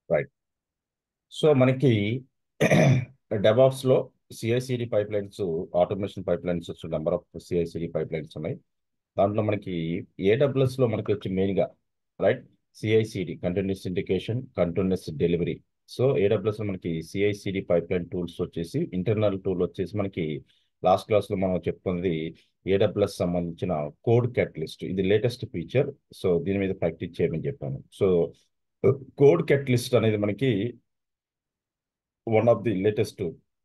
Right so మనకి DevOps లో CICD pipelines automation pipelines number of CICD pipelines ఉన్నాయి దాంట్లో మనకి ఏడబ్ల్యూఎస్ లో మనకి వచ్చి మెయిన్ గా right CICD continuous indication continuous delivery so AWS లో మనకి సిఐసిడి పైప్ లైన్ టూల్స్ వచ్చేసి ఇంటర్నల్ టూల్ వచ్చేసి మనకి లాస్ట్ క్లాస్ లో మనం చెప్పుకున్నది ఏడబ్ల్యూఎస్ సంబంధించిన కోడ్ క్యాటలిస్ట్ ఇది లేటెస్ట్ ఫీచర్ సో దీని మీద ప్రాక్టీస్ చేయమని చెప్పాను సో కోడ్ క్యాటలిస్ట్ అనేది మనకి one of the latest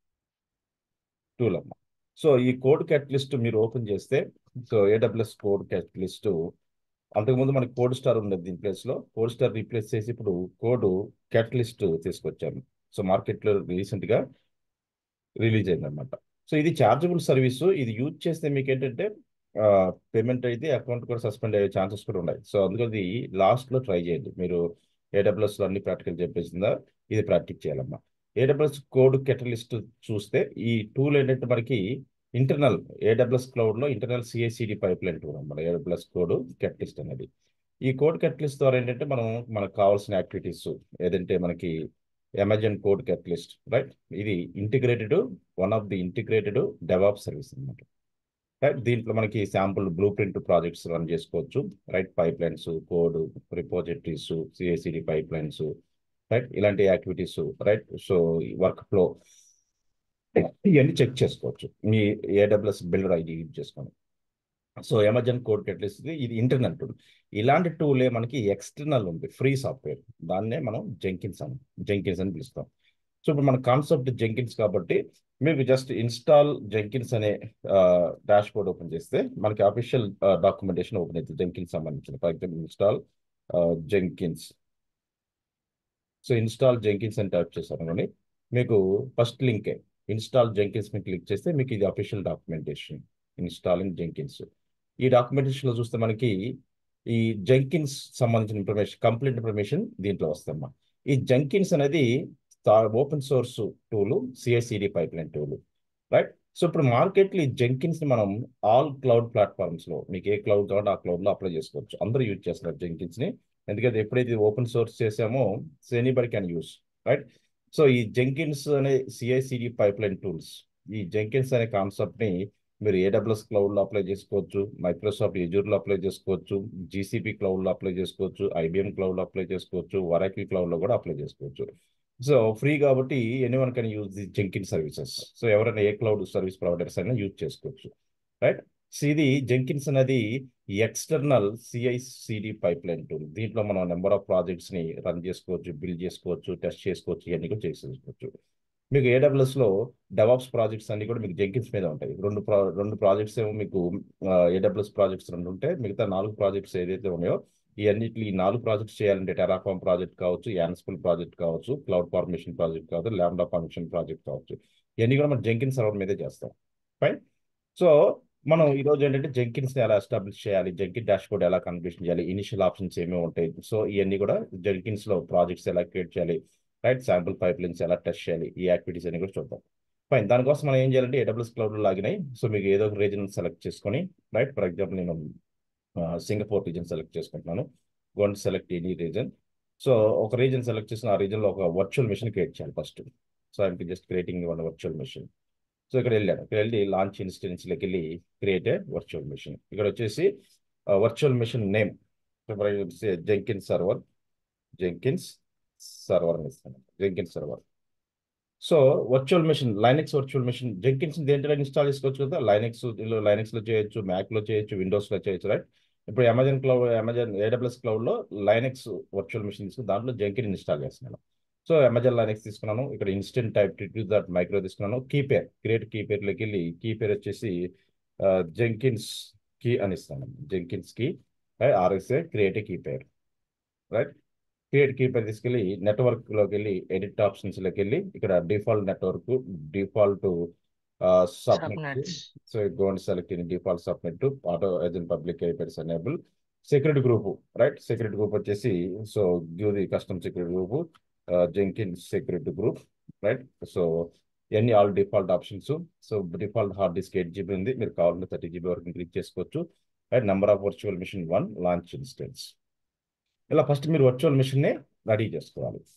tool అమ్మ సో ఈ కోడ్ క్యాటలిస్ట్ మీరు ఓపెన్ చేస్తే సో ఏడబ్ల్యూఎస్ కోడ్ క్యాటలిస్ట్ అంతకుముందు మనకి కోడ్ స్టార్ ఉండేది దీని ప్లేస్ లో కోడ్ స్టార్ రీప్లేస్ చేసి ఇప్పుడు కోడ్ క్యాటలిస్ట్ తీసుకొచ్చాము సో మార్కెట్ లో రీసెంట్ గా రిలీజ్ అయింది అనమాట సో ఇది చార్జబుల్ సర్వీస్ ఇది యూజ్ చేస్తే మీకు ఏంటంటే పేమెంట్ అయితే అకౌంట్ కూడా సస్పెండ్ అయ్యే ఛాన్సెస్ కూడా ఉన్నాయి సో అందుకని లాస్ట్ లో ట్రై చేయండి మీరు ఏడబ్ల్యూఎస్ లో అన్ని ప్రాక్టికల్ చెప్పేసిందా ఇది ప్రాక్టీస్ చేయాలమ్మా ఏడబ్ల్యూఎస్ కోడ్ కెటలిస్ట్ చూస్తే ఈ టూల్ ఏంటంటే మనకి ఇంటర్నల్ ఏడబ్ల్యూఎస్ క్లౌడ్ లో internal CICD pipeline tool అనమాట ఏడబ్ల్యూఎస్ కోడ్ కెటలిస్ట్ అనేది ఈ కోడ్ కెటలిస్ట్ ద్వారా ఏంటంటే మనం మనకు కావాల్సిన యాక్టివిటీస్ ఏదంటే మనకి అమెజాన్ కోడ్ కెటలిస్ట్ రైట్ ఇది integrated one of the integrated DevOps service అనమాట రైట్ దీంట్లో మనకి sample blueprint projects run చేసుకోవచ్చు right pipelines code repositories CICD pipelines right ఇలాంటి activities right so workflow ఇవన్నీ check చేసుకోవచ్చు మీ AWS builder ID use చేసుకొని so Amazon code catalyst ఇది ఇంటర్నల్ టూల్ ఇలాంటి టూలే మనకి ఎక్స్టర్నల్ ఉంది ఫ్రీ సాఫ్ట్వేర్ దాన్నే మనం జెంకిన్స్ అని జెంకిన్స్ అని పిలుస్తాం సో ఇప్పుడు మన కాన్సెప్ట్ జెంకిన్స్ కాబట్టి మీకు జస్ట్ ఇన్స్టాల్ జెంకిన్స్ అనే డాష్ బోర్డ్ ఓపెన్ చేస్తే మనకి అఫీషియల్ డాక్యుమెంటేషన్ ఓపెన్ అవుతుంది జెంకిన్స్ సంబంధించిన for example install Jenkins so install Jenkins అని టైప్ చేశారు అనుకోండి మీకు ఫస్ట్ లింకే ఇన్స్టాల్ జెంకిన్స్ మీద క్లిక్ చేస్తే మీకు ఇది అఫీషియల్ డాక్యుమెంటేషన్ ఇన్స్టాలింగ్ జెంకిన్స్ ఈ డాక్యుమెంటేషన్ లో చూస్తే మనకి ఈ జంకిన్స్ సంబంధించిన ఇన్ఫర్మేషన్ కంప్లీట్ ఇన్ఫర్మేషన్ దీంట్లో వస్తామా ఈ జంకిన్స్ అనేది open source tool CICD pipeline tool right so ఇప్పుడు మార్కెట్లో ఈ జంకిన్స్ ని మనం ఆల్ క్లౌడ్ ప్లాట్ఫామ్స్ లో మీకు ఏ క్లౌడ్ కావాలంటే ఆ క్లౌడ్ లో అప్లై చేసుకోవచ్చు అందరూ యూజ్ చేస్తున్నారు జంకిన్స్ ని ఎందుకంటే ఎప్పుడైతే ఓపెన్ సోర్స్ చేసామో so anybody can use right so ఈ జంకిన్స్ అనే సిఐసిడి పైప్ లైన్ టూల్స్ ఈ జంకిన్స్ అనే కాన్సెప్ట్ ని మీరు ఏడబ్ల్యూఎస్ క్లౌడ్ లో అప్లై చేసుకోవచ్చు మైక్రోసాఫ్ట్ ఎజూర్ లో అప్లై చేసుకోవచ్చు జీసీపీ క్లౌడ్ లో అప్లై చేసుకోవచ్చు ఐబిఎం క్లౌడ్ లో అప్లై చేసుకోవచ్చు వరాకిల్ క్లౌడ్ లో కూడా అప్లై చేసుకోవచ్చు సో ఫ్రీ కాబట్టి anyone can use the Jenkin services so ఎవరైనా ఏ క్లౌడ్ సర్వీస్ ప్రొవైడర్స్ అయినా యూజ్ చేసుకోవచ్చు రైట్ సో ఇది జంకిన్స్ అనేది external CICD pipeline tool దీంట్లో మనం నెంబర్ ఆఫ్ ప్రాజెక్ట్స్ ని రన్ చేసుకోవచ్చు బిల్డ్ చేసుకోవచ్చు టెస్ట్ చేసుకోవచ్చు ఇవన్నీ కూడా చేసుకోవచ్చు మీకు ఏడబ్ల్యూఎస్ లో డెవాప్స్ ప్రాజెక్ట్స్ అన్ని కూడా మీకు జంకిన్స్ మీద ఉంటాయి రెండు ప్రా రెండు ప్రాజెక్ట్స్ ఏమో మీకు ఏడబ్ల్యూఎస్ ప్రాజెక్ట్స్ రెండు ఉంటాయి మిగతా నాలుగు ప్రాజెక్ట్స్ ఏదైతే ఉన్నాయో ఈ అన్నిటి ఈ నాలుగు ప్రాజెక్ట్స్ చేయాలంటే టెరాఫామ్ ప్రాజెక్ట్ కావచ్చు యాన్స్పుల్ ప్రాజెక్ట్ కావచ్చు క్లౌడ్ ఫార్మేషన్ ప్రాజెక్ట్ కావచ్చు ల్యాండా ఫంక్షన్ ప్రాజెక్ట్ కావచ్చు ఇవన్నీ కూడా మనం జంకిన్ సర్వర్ మీదే చేస్తాం ఫైన్ సో మనం ఈ రోజు ఏంటంటే జంకిన్స్ ని ఎలా ఎస్టాబ్లిష్ చేయాలి జంకిన్ డాష్ బోర్డ్ ఎలా కన్ఫిగరేషన్ చేయాలి ఇనిషియల్ ఆప్షన్స్ ఏమేమి ఉంటాయి సో ఇవన్నీ కూడా జంకిన్స్ లో ప్రాజెక్ట్స్ ఎలా క్రియేట్ చేయాలి రైట్ శాంపుల్ పైప్ లైన్స్ ఎలా టెస్ట్ చేయాలి ఈ యాక్టివిటీస్ అన్ని కూడా చూద్దాం ఫైన్ దానికోసం మనం ఏం చేయాలంటే ఏడబ్ల్యూఎస్ క్లౌడ్ లో లాగిన్ అయ్యి సో మీకు ఏదో ఒక రీజన్ సెలెక్ట్ చేసుకొని రైట్ ఫర్ ఎగ్జాంపుల్ నేను సింగపూర్ రీజన్ సెలెక్ట్ చేసుకుంటున్నాను gonna select any region so ఒక రీజన్ సెలెక్ట్ చేసిన ఆ రీజన్ లో ఒక వర్చువల్ మిషన్ క్రియేట్ చేయాలి first so I'm just creating one virtual machine so ఇక్కడ వెళ్ళాను ఇక్కడ వెళ్ళి లాంచ్ ఇన్స్టెన్స్లోకి వెళ్ళి క్రియేట్ ఏ వర్చువల్ మిషన్ ఇక్కడ వచ్చేసి virtual machine name Jenkins server Jenkins server అని ఇస్తాను Jenkins server so virtual machine Linux virtual machine Jenkins దేంట్లో ఇన్స్టాల్ చేసుకోవచ్చు కదా లైనెక్స్ లైనెక్స్ లో చేయొచ్చు మ్యాక్ లో చేయొచ్చు విండోస్ లో చేయొచ్చు రైట్ ఇప్పుడు Amazon cloud Amazon AWS cloud లో లైనెక్స్ వర్చువల్ మిషన్ తీసుకుని దాంట్లో జంకిన్ ఇన్స్టాల్ చేస్తున్నాను సో అమెజాన్ లైనెక్స్ తీసుకున్నాను ఇక్కడ instance type two dot micro తీసుకున్నాను కీపేర్ క్రియేట్ కీపేర్లోకి వెళ్ళి కీపేర్ వచ్చేసి జెంకిన్స్ కీ అని ఇస్తాను Jenkins key RSA create key pair right create key pair తీసుకెళ్ళి నెట్వర్క్ లోకి వెళ్ళి ఎడిట్ ఆప్షన్స్ లోకి వెళ్ళి ఇక్కడ default network default subnet so gonna select in default subnet auto agent public IPS enable security group right security group వచ్చేసి so give the custom security group Jenkin security group right so ఇవన్నీ all default options so default hard disk eight GB ఉంది మీరు కావాలంటే thirty GB వరకు click చేసుకోవచ్చు and number of virtual machine one launch instance ఇలా first మీరు virtual మిషన్ని ready చేసుకోవాలి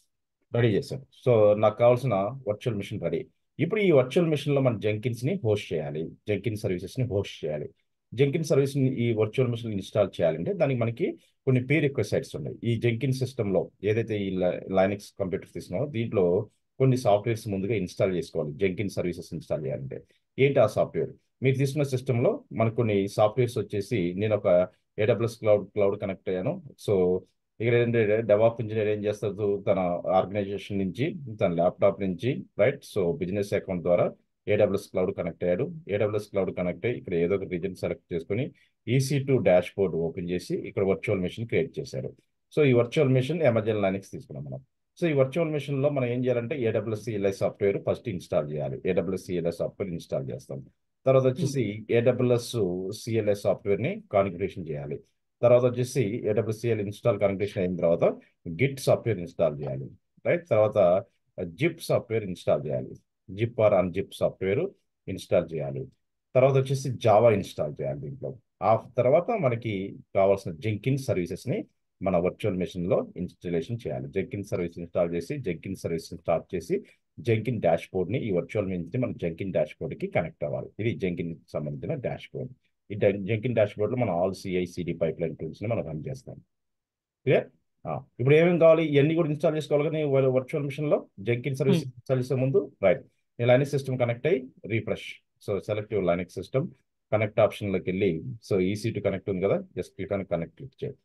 రెడీ చేశాను సో నాకు కావాల్సిన వర్చువల్ మిషన్ రెడీ ఇప్పుడు ఈ వర్చువల్ మిషన్లో మన జెంకిన్స్ని హోస్ట్ చేయాలి జెంకిన్ సర్వీసెస్ని హోస్ట్ చేయాలి జెంకిన్ సర్వీస్ని ఈ వర్చువల్ మిషన్ ఇన్స్టాల్ చేయాలంటే దానికి మనకి కొన్ని పీ రిక్వెస్ట్ ఉన్నాయి ఈ జెంకిన్ సిస్టంలో ఏదైతే ఈ లైనక్స్ కంప్యూటర్స్ తీసుకున్నామో దీంట్లో కొన్ని సాఫ్ట్వేర్స్ ముందుగా ఇన్స్టాల్ చేసుకోవాలి జెంకిన్ సర్వీసెస్ ఇన్స్టాల్ చేయాలంటే ఏంటి ఆ సాఫ్ట్వేర్ మీరు తీసుకున్న సిస్టంలో మనకు కొన్ని సాఫ్ట్వేర్స్ వచ్చేసి నేను ఒక ఏడబ్ల్యూఎస్ క్లౌడ్ క్లౌడ్ కనెక్ట్ అయ్యాను సో ఇక్కడ ఏంటంటే డెవాప్ ఇంజనీర్ ఏం చేస్తారు తన ఆర్గనైజేషన్ నుంచి తన ల్యాప్టాప్ నుంచి రైట్ సో బిజినెస్ అకౌంట్ ద్వారా ఏడబ్ల్యూఎస్ క్లౌడ్ కనెక్ట్ అయ్యాడు ఏడబ్ల్యూఎస్ క్లౌడ్ కనెక్ట్ అయ్యి ఇక్కడ ఏదో ఒక రీజన్ సెలెక్ట్ చేసుకొని EC two dashboard open చేసి ఇక్కడ వర్చువల్ మెషిన్ క్రియేట్ చేశారు సో ఈ వర్చువల్ మెషిన్ ఎమర్జెన్ లైనక్స్ తీసుకున్నాం మనం సో ఈ వర్చువల్ మెషిన్లో మనం ఏం చేయాలంటే AWS CLI software first install చేయాలి ఏడబ్ల్యూఎస్ సిఎల్ఐ సాఫ్ట్వేర్ ఇన్స్టాల్ చేస్తాం తర్వాత వచ్చేసి ఏడబ్ల్యూఎస్ సిఎల్ఐ సాఫ్ట్వేర్ని కాన్ఫిగరేషన్ చేయాలి తర్వాత వచ్చేసి ఏడబ్ల్యూసిఎల్ ఇన్స్టాల్ కనెక్టేషన్ అయిన తర్వాత గిట్ సాఫ్ట్వేర్ ఇన్స్టాల్ చేయాలి రైట్ తర్వాత జిప్ సాఫ్ట్వేర్ ఇన్స్టాల్ చేయాలి zip or unzip software install చేయాలి తర్వాత వచ్చేసి జావా ఇన్స్టాల్ చేయాలి దీంట్లో ఆ తర్వాత మనకి కావాల్సిన జెంకిన్ సర్వీసెస్ని మన వర్చువల్ మెషిన్లో ఇన్స్టాలేషన్ చేయాలి జెంకిన్ సర్వీస్ ఇన్స్టాల్ చేసి జెంకిన్ సర్వీస్ స్టార్ట్ చేసి జెంకిన్ డాష్ బోర్డ్ని ఈ వర్చువల్ మెషిన్ మన జెంకిన్ డాష్ బోర్డ్కి కనెక్ట్ అవ్వాలి ఇది జెంకిన్ సంబంధించిన డాష్ బోర్డ్ ఈ జంకిన్ డాష్ బోర్డ్లో మనం all CI CD pipeline టూల్స్ని మనం రన్ చేస్తాం క్లియర్ ఇప్పుడు ఏమేమి కావాలి ఇవన్నీ కూడా ఇన్స్టాల్ చేసుకోవాలి కానీ వర్చువల్ మిషన్లో జంకిన్ సర్వీస్ ఇన్స్టాల్ చేసే ముందు రైట్ నేను లైనిక్ సిస్టమ్ కనెక్ట్ అయ్యి refresh so select your Linux system connect ఆప్షన్లోకి వెళ్ళి సో ఈసీ టు కనెక్ట్ ఉంది కదా జస్ట్ క్లిక్ అని కనెక్ట్ క్లిక్ చేయండి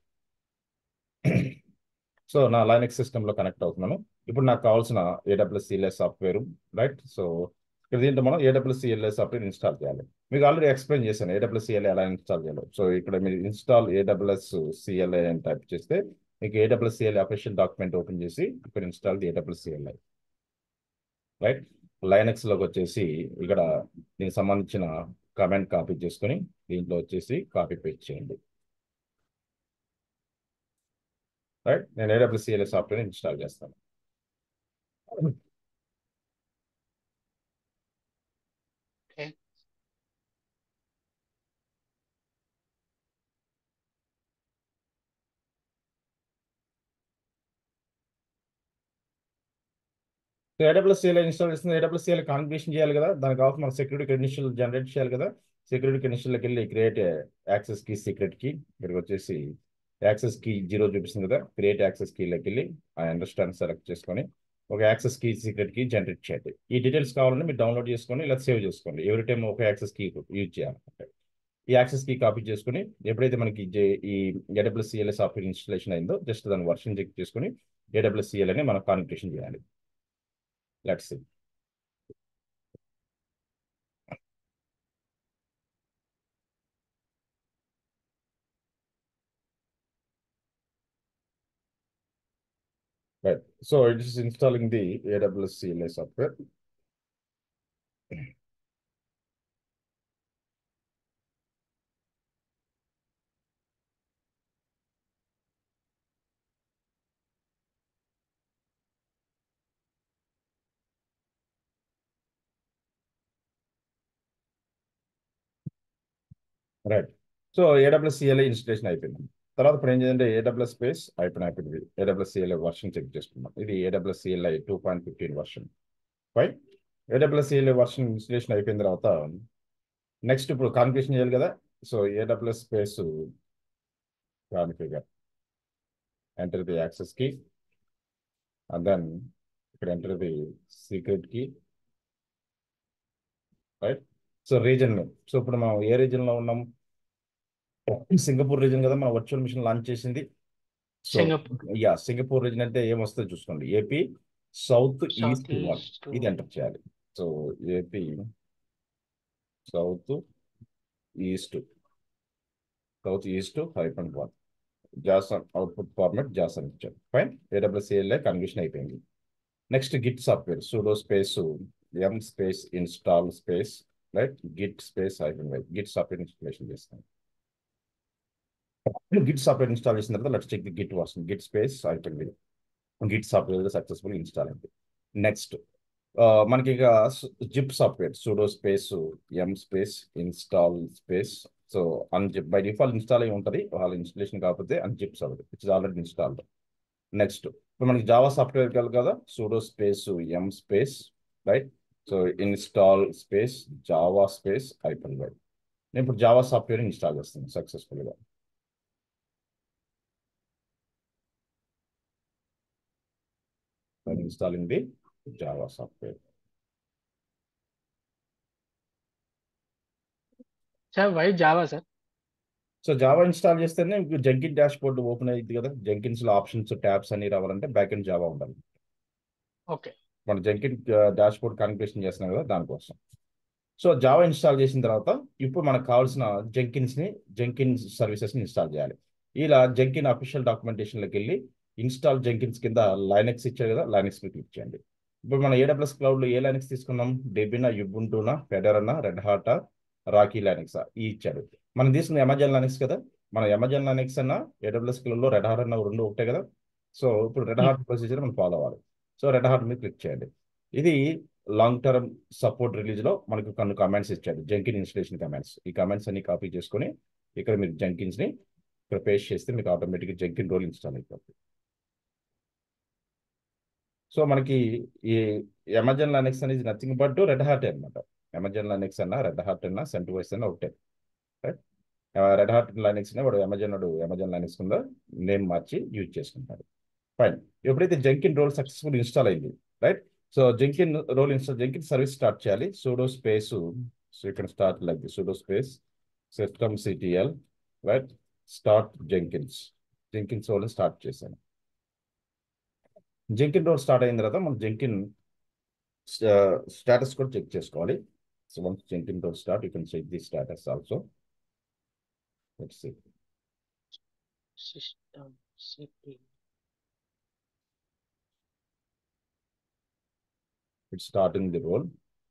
సో నా లైనక్స్ సిస్టంలో కనెక్ట్ అవుతున్నాను ఇప్పుడు నాకు కావాల్సిన AWS CLI software right so ఇక్కడ దీంట్లో మనం ఏడబ్ల్యూఎస్ సిఎల్ఎస్ సాఫ్ట్వేర్ ఇన్స్టాల్ చేయాలి మీకు ఆల్రెడీ ఎక్స్ప్లెయిన్ చేశాను ఏడబ్ల్యూఎస్ సిఎల్ఏ ఎలా ఇన్స్టాల్ చేయాలో సో ఇక్కడ మీరు ఇన్స్టాల్ ఏడబ్ల్యూఎస్ సిఎల్ఏ అని టైప్ చేస్తే మీకు AWS CLI official document open చేసి ఇక్కడ install the AWS CLI right లైనక్స్లోకి వచ్చేసి ఇక్కడ దీనికి సంబంధించిన కమెంట్ కాపీ చేసుకొని దీంట్లో వచ్చేసి కాపీ పేస్ట్ చేయండి రైట్ నేను ఏడబ్ల్యూఎస్ సిఎల్ఏ సాఫ్ట్వేర్ ఇన్స్టాల్ చేస్తాను Okay. సో ఏడబ్ల్యూసీఎల్ ఇన్స్టాల్ చేస్తుంది ఏడబ్ల్యూసీఎల్ కాన్ఫిగరేషన్ చేయాలి కదా దానికి కావాల్సిన మన సెక్యూరిటీ క్రెడెన్షియల్ జనరేట్ చేయాలి కదా సెక్యూరిటీ క్రెడెన్షియల్కి వెళ్ళి create access key secret key ఇక్కడికి వచ్చేసి యాక్సెస్ కీ జీరో చూపిస్తుంది కదా క్రియేట్ యాక్సెస్ కీలోకి వెళ్ళి ఆ అండర్స్టాండ్ సెలెక్ట్ చేసుకొని ఒక access key secret key generate చేయండి ఈ డీటెయిల్స్ కావాలంటే మీరు డౌన్లోడ్ చేసుకొని లేదా సేవ్ చేసుకోండి ఎవ్రీ టైం ఒక యాక్సెస్ కీ యూజ్ చేయాలి ఈ యాక్సెస్ కీ కాపీ చేసుకొని ఎప్పుడైతే మనకి జే- ఈ ఏడబ్ల్యూసీఎల్ సాఫ్ట్వేర్ ఇన్స్టాలేషన్ అయిందో జస్ట్ దాని వర్షన్ చెక్ చేసుకొని ఏడబ్ల్యూసీఎల్ అని మనం కాన్ఫిగరేషన్ చేయాలి let's see Right. So it is installing the AWS CLI software. Right so AWS CLI installation అయిపోయింది తర్వాత ఇప్పుడు ఏం చేయాలంటే ఏడబ్ల్యూఎస్ స్పేస్ అయిపోయిన అయిపోయింది ఏడబ్ల్యూఎస్ సిఎల్ఐ వర్షన్ చెక్ చేసుకున్నాం ఇది AWS CLI two point fifteen version fine AWS CLI version installation అయిపోయిన తర్వాత నెక్స్ట్ ఇప్పుడు కాన్ఫిగరేషన్ చేయాలి కదా so AWS space configure enter the access key and then ఇక్కడ enter the secret key right so region so ఇప్పుడు మనం ఏ region లో ఉన్నాం సింగపూర్ రీజన్ కదా మన వర్చువల్ మిషన్ లాంచ్ చేసింది సో సింగపూర్ యా సింగపూర్ రీజన్ అంటే ఏమొస్తుంది చూసుకోండి AP south south east one east ఇది ఎంటర్ చేయాలి so AP south east south east five point one JSON output format JSON ఇచ్చారు ఫైన్ ఏడబ్ల్యూసిఎల్ఏ కన్విషన్ అయిపోయింది next Git software sudo space ఎం space install space right Git space అయిపోయింది Git software installation చేస్తాం Git software install చేసిన తర్వాత let's check the Git version Git space అయిపోయింది Git software successful install అయింది next మనకి ఇక zip software sudo space M space install space so unzip by default install అయి ఉంటుంది వాళ్ళ ఇన్స్టాలేషన్ కాకపోతే అన్జిప్స్ అవ్వదు ఇట్స్ ఆల్రెడీ ఇన్స్టాల్డ్ నెక్స్ట్ ఇప్పుడు మనకి జావా సాఫ్ట్వేర్ కాదు కదా సూడో స్పేస్ ఎం space right so install space Java space hyper Y నేను ఇప్పుడు జావా సాఫ్ట్వేర్ ఇన్స్టాల్ చేస్తాను సక్సెస్ఫుల్గా installing the Java software sir why Java sir so Java install చేస్తేనే మీకు జంకిన్ డాష్ బోర్డ్ ఓపెన్ అయ్యింది కదా జంకిన్స్ లో ఆప్షన్స్ ట్యాబ్స్ అన్ని రావాలంటే బ్యాక్ ఎండ్ జావా ఉండాలి ఓకే మన జంకిన్ డాష్ బోర్డ్ కాన్ఫిగరేషన్ చేస్తున్నాం కదా దానికోసం సో జావా ఇన్స్టాల్ చేసిన తర్వాత ఇప్పుడు మనకు కావాల్సిన జంకిన్స్ ని జంకిన్స్ సర్వీసెస్ ని ఇన్స్టాల్ చేయాలి ఇలా జంకిన్ అఫీషియల్ డాక్యుమెంటేషన్లోకి వెళ్ళి ఇన్స్టాల్ జంకిన్స్ కింద లైనెక్స్ ఇచ్చారు కదా లైనెక్స్ మీద క్లిక్ చేయండి ఇప్పుడు మన ఏడబ్ల్యూఎస్ క్లౌడ్లో ఏ లైనెక్స్ తీసుకున్నాం డెబినా యుబుంటూనా ఫెడరనా రెడ్ హాటా రాకీ లైనెక్సా ఈ ఇచ్చాడు మనం తీసుకున్న అమెజాన్ లైనెక్స్ కదా మన అమెజాన్ లైనెక్స్ అన్న ఏడబ్ల్యూఎస్ క్లౌడ్లో రెడ్ హాట్ అన్న రెండు ఒకటే కదా సో ఇప్పుడు రెడ్ హాట్ ప్రొసీజర్ మనం ఫాలో అవ్వాలి సో రెడ్ హాట్ మీద క్లిక్ చేయండి ఇది లాంగ్ టర్మ్ సపోర్ట్ రిలీజ్లో మనకు కొన్ని కమెంట్స్ ఇచ్చాడు జంకిన్ ఇన్స్టలేషన్ కమెంట్స్ ఈ కమెంట్స్ అన్ని కాపీ చేసుకొని ఇక్కడ మీరు జంకిన్స్ని ఇక్కడ పేస్ట్ చేస్తే మీకు ఆటోమేటిక్గా జంకిన్ రోల్ ఇన్స్టాల్ అయిపోతుంది సో మనకి ఈ అమెజాన్ లైనెక్స్ అనేది నథింగ్ బట్ రెడ్ హార్ట్ అనమాట అమెజాన్ లైనెక్స్ అన్న రెడ్ హార్ట్ అన్న సెంట్ వైస్ అన్న ఒకటే రెడ్ హార్ట్ లైనెక్స్ వాడు అమెజాన్ వాడు అమెజాన్ లైనెక్స్ కింద నేమ్ మార్చి యూజ్ చేసుకుంటాడు ఫైన్ ఎప్పుడైతే జంకిన్ రోల్ సక్సెస్ఫుల్ ఇన్స్టాల్ అయింది right so Jenkins role install జంకిన్ service start చేయాలి సూడో స్పేస్ సో ఇక్కడ start like the sudo space system CTL right start Jenkins Jenkins role start చేశాను Jenkins role start అయిన తర్వాత మనం Jenkins status కూడా check చేసుకోవాలి so once Jenkins role start you can check the status also let's see system city it's starting the roll.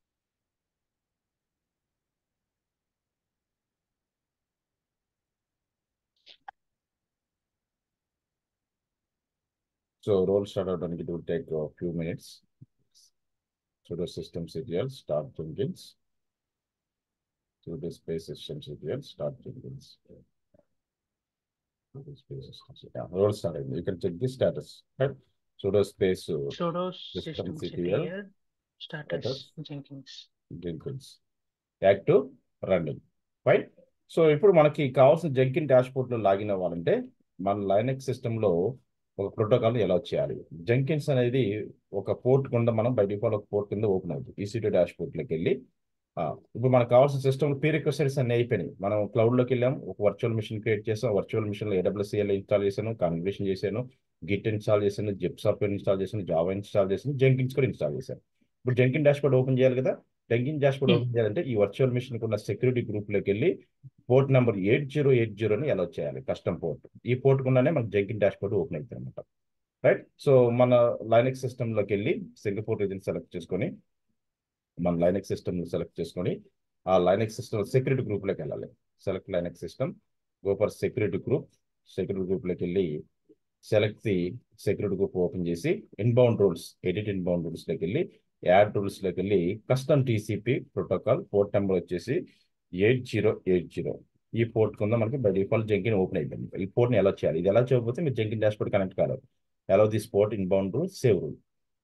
So roll start out and it will take a few minutes. So the system serial start Jenkins. So the space system serial start Jenkins. So the space system, yeah, roll started. You can check the status, right? So the space uh, sudo System system CTL, ctl status status. jenkins Jenkins active running fine so ఇప్పుడు మనకి కావాల్సిన Jenkins డాష్ బోర్డ్లో login అవ్వాలంటే మన Linux సిస్టంలో ఒక protocol ఎలా చేయాలి జంకిన్స్ అనేది ఒక పోర్ట్ కింద మనం బై డిఫాల్ట్ ఒక పోర్ట్ కింద ఓపెన్ అవుతుంది ఈసీటీ డాష్ బోర్డ్లోకి వెళ్ళి ఆ, ఇప్పుడు మనకు కావాల్సిన సిస్టమ్ పీ రిక్వెస్టర్స్ అన్ని అయిపోయినాయి మనం క్లౌడ్లోకి వెళ్ళాం ఒక వర్చువల్ మిషన్ క్రియేట్ చేసాం వర్చువల్ మిషన్లో ఏడబ్ల్యూసీఎల్ ఇన్స్టాల్ చేశాను కాన్ఫిగరేషన్ చేశాను గిట్ ఇన్స్టాల్ చేశాను జిప్ సాఫ్ట్వేర్ ఇన్స్టాల్ చేశాను జావా ఇన్స్టాల్ చేశాను జంకిన్స్ కూడా ఇన్స్టాల్ చేశాను ఇప్పుడు జంకిన్ డాష్ బోర్డ్ ఓపెన్ చేయాలి కదా Jenkins dashboard Hmm. Open చేయాలంటే ఈ వర్చువల్ మిషన్ ఉన్న సెక్యూరిటీ గ్రూప్లోకి వెళ్ళి port number eight zero eight జీరోని ఎలా చేయాలి కస్టమ్ పోర్ట్ ఈ పోర్ట్ కున్నానే మనకు జంకిన్ డాష్ బోర్డ్ ఓపెన్ అవుతుంది అనమాట రైట్ సో మన లైనెక్స్ సిస్టంలోకి వెళ్ళి సింగపూర్ రీజన్ సెలెక్ట్ చేసుకొని మన లైనెక్స్ సిస్టమ్ సెలెక్ట్ చేసుకొని ఆ లైనెక్స్ సిస్టమ్ సెక్యూరిటీ గ్రూప్లోకి వెళ్ళాలి select Linux system go for security group security గ్రూప్లోకి వెళ్ళి select the security group open చేసి ఇన్బౌండ్ రూల్స్ ఎడిట్ ఇన్బౌండ్ రూల్స్లోకి వెళ్ళి యాడ్ రూల్స్లోకి వెళ్ళి custom TCP protocol port number వచ్చేసి ఎయిట్ జీరో ఎయిట్ జీరో ఈ పోర్ట్ కింద మనకి బై డిఫాల్ట్ జంకిన్ ఓపెన్ అయిపోయింది ఈ పోర్ట్ని ఎలా చేయాలి ఇది ఎలా చేయకపోతే మీరు జంకిన్ డాష్బోర్డ్ కనెక్ట్ కాలేదు ఎలా this port inbound rule save rule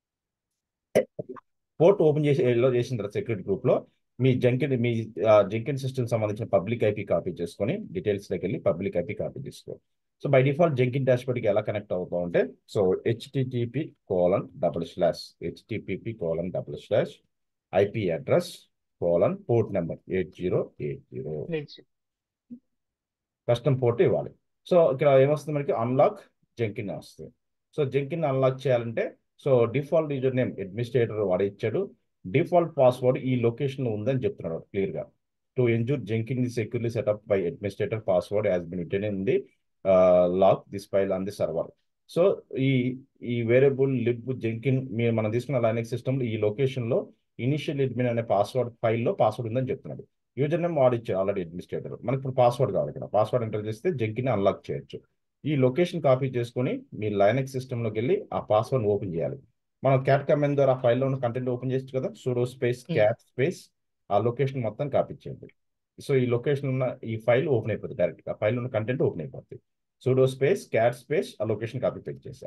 port open చేసి ఎలా చేసిన తర్వాత సెక్యూరిటీ గ్రూప్లో మీ జంకిన్ మీ జంకిన్ సిస్టమ్ సంబంధించిన పబ్లిక్ ఐపీ కాపీ చేసుకొని డీటెయిల్స్లోకి వెళ్ళి పబ్లిక్ ఐపీ కాపీ చేసుకో సో బై డిఫాల్ట్ జంకిన్ డాష్బోర్డ్కి ఎలా కనెక్ట్ అవుతా ఉంటే so HTTP colon double slash HTTP colon double slash IP address colon port number eight zero eight zero Let's- custom port ఇవ్వాలి so ఇక్కడ ఏమొస్తుంది మనకి అన్లాక్ జంకిన్ వస్తుంది సో జంకిన్ అన్లాక్ చేయాలంటే so default user name administrator వాడు ఇచ్చాడు default password ఈ లొకేషన్లో ఉందని చెప్తున్నాడు క్లియర్గా to ensure Jenkins the securely setup by administrator password has been written in the log this file on the server so ఈ ఈ వేరియబుల్ లిబ్ జంకిన్ మీరు మనం తీసుకున్న లైనెక్స్ సిస్టమ్లో ఈ లొకేషన్లో ఇనిషియల్ అడ్మిన్ అనే పాస్వర్డ్ ఫైల్లో పాస్వర్డ్ ఉందని చెప్తున్నాడు యూజర్ నేమ్ వాడిచ్చారు ఆల్రెడీ అడ్మినిస్ట్రేటర్ మనకి ఇప్పుడు పాస్వర్డ్ కావాలి ఇక్కడ పాస్వర్డ్ ఎంటర్ చేస్తే జంకిని అన్లాక్ చేయొచ్చు ఈ లొకేషన్ కాపీ చేసుకొని మీ లైనెక్స్ సిస్టంలోకి వెళ్ళి ఆ పాస్వర్డ్ ఓపెన్ చేయాలి మనం క్యాట్ కమెంట్ ద్వారా ఆ ఫైల్లో ఉన్న కంటెంట్ ఓపెన్ చేయొచ్చు కదా sudo space Hmm. Cat space ఆ లొకేషన్ మొత్తం కాపీ చేయండి సో ఈ లొకేషన్ ఉన్న ఈ ఫైల్ ఓపెన్ అయిపోతుంది డైరెక్ట్గా ఫైల్ ఉన్న కంటెంట్ ఓపెన్ అయిపోతుంది సూడో స్పేస్ క్యాట్ స్పేస్ ఆ లొకేషన్ కాపీ పేస్ట్ చేశారు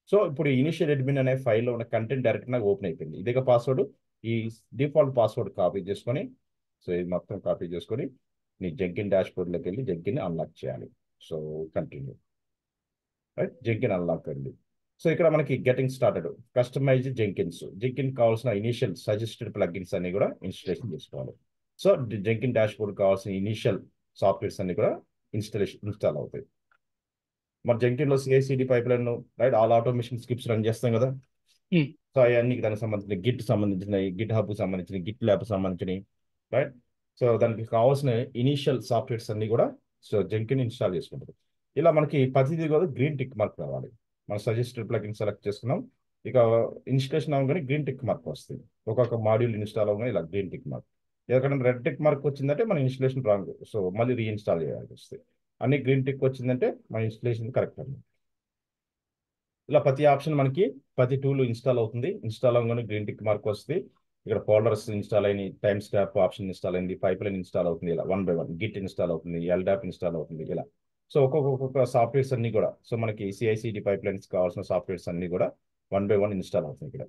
సో ఇప్పుడు ఇనిషియల్ అడ్మిన్ అనే ఫైల్లో ఉన్న కంటెంట్ డైరెక్ట్ నాకు ఓపెన్ అయిపోయింది ఇదిగా పాస్వర్డ్ ఈ డిఫాల్ట్ పాస్వర్డ్ కాపీ చేసుకొని సో ఇది మొత్తం కాపీ చేసుకొని నీ జంకిన్ డాష్ బోర్డ్లోకి వెళ్ళి జంకిన్ అన్లాక్ చేయాలి so continue right Jenkins unlock అండి సో ఇక్కడ మనకి getting started customize Jenkins Jenkins కావాల్సిన ఇనిషియల్ సజెస్టెడ్ ప్లగిన్స్ అన్ని కూడా ఇన్స్టలేషన్ చేసుకోవాలి సో జంకిన్ డాష్ బోర్డ్ కావాల్సిన ఇనిషియల్ సాఫ్ట్వేర్స్ అన్ని కూడా ఇన్స్టలేషన్ ఇన్స్టాల్ అవుతాయి మరి జంకిన్లో CICD pipeline right all automation scripts run చేస్తాం కదా Hmm. సో అవన్నీ దానికి సంబంధించిన గిట్ సంబంధించిన గిట్ హబ్ సంబంధించిన గిట్ ల్యాబ్ సంబంధించినవి రైట్ సో దానికి కావాల్సిన ఇనిషియల్ సాఫ్ట్వేర్స్ అన్ని కూడా సో జంకిన్ ఇన్స్టాల్ చేసుకుంటారు ఇలా మనకి ప్రతిదీ కూడా గ్రీన్ టిక్ మార్క్ రావాలి మనం సజెస్టెడ్ ప్లగిన్ సెలెక్ట్ చేసుకున్నాం ఇక ఇన్స్టలేషన్ అవ్వగానే గ్రీన్ టిక్ మార్క్ వస్తుంది ఒక్కొక్క మాడ్యూల్ ఇన్స్టాల్ అవ్వగానే ఇలా గ్రీన్ టిక్ మార్క్ ఎక్కడైనా రెడ్ టిక్ మార్క్ వచ్చిందంటే మన ఇన్స్టలేషన్ రాంగ్ సో మళ్ళీ రీఇన్స్టాల్ చేయాల్సి వస్తుంది అన్ని గ్రీన్ టిక్ వచ్చిందంటే మన ఇన్స్టలేషన్ కరెక్ట్ అండి ఇలా ప్రతి ఆప్షన్ మనకి ప్రతి టూల్ ఇన్స్టాల్ అవుతుంది ఇన్స్టాల్ అవ్వగానే గ్రీన్ టిక్ మార్క్ వస్తుంది ఇక్కడ ఫోల్డర్స్ ఇన్స్టాల్ అయినాయి టైమ్ స్టాప్ ఆప్షన్ ఇన్స్టాల్ అయింది పైప్ లైన్ ఇన్స్టాల్ అవుతుంది ఇలా one by one Git install అవుతుంది ఎల్డాప్ ఇన్స్టాల్ అవుతుంది ఇలా సో ఒక్కొక్క ఒక్కొక్క సాఫ్ట్వేర్స్ అన్ని కూడా సో మనకి సిఐసిడి పైప్ లైన్స్ కావాల్సిన సాఫ్ట్వేర్స్ అన్ని కూడా వన్ బై వన్ ఇన్స్టాల్ అవుతుంది ఇక్కడ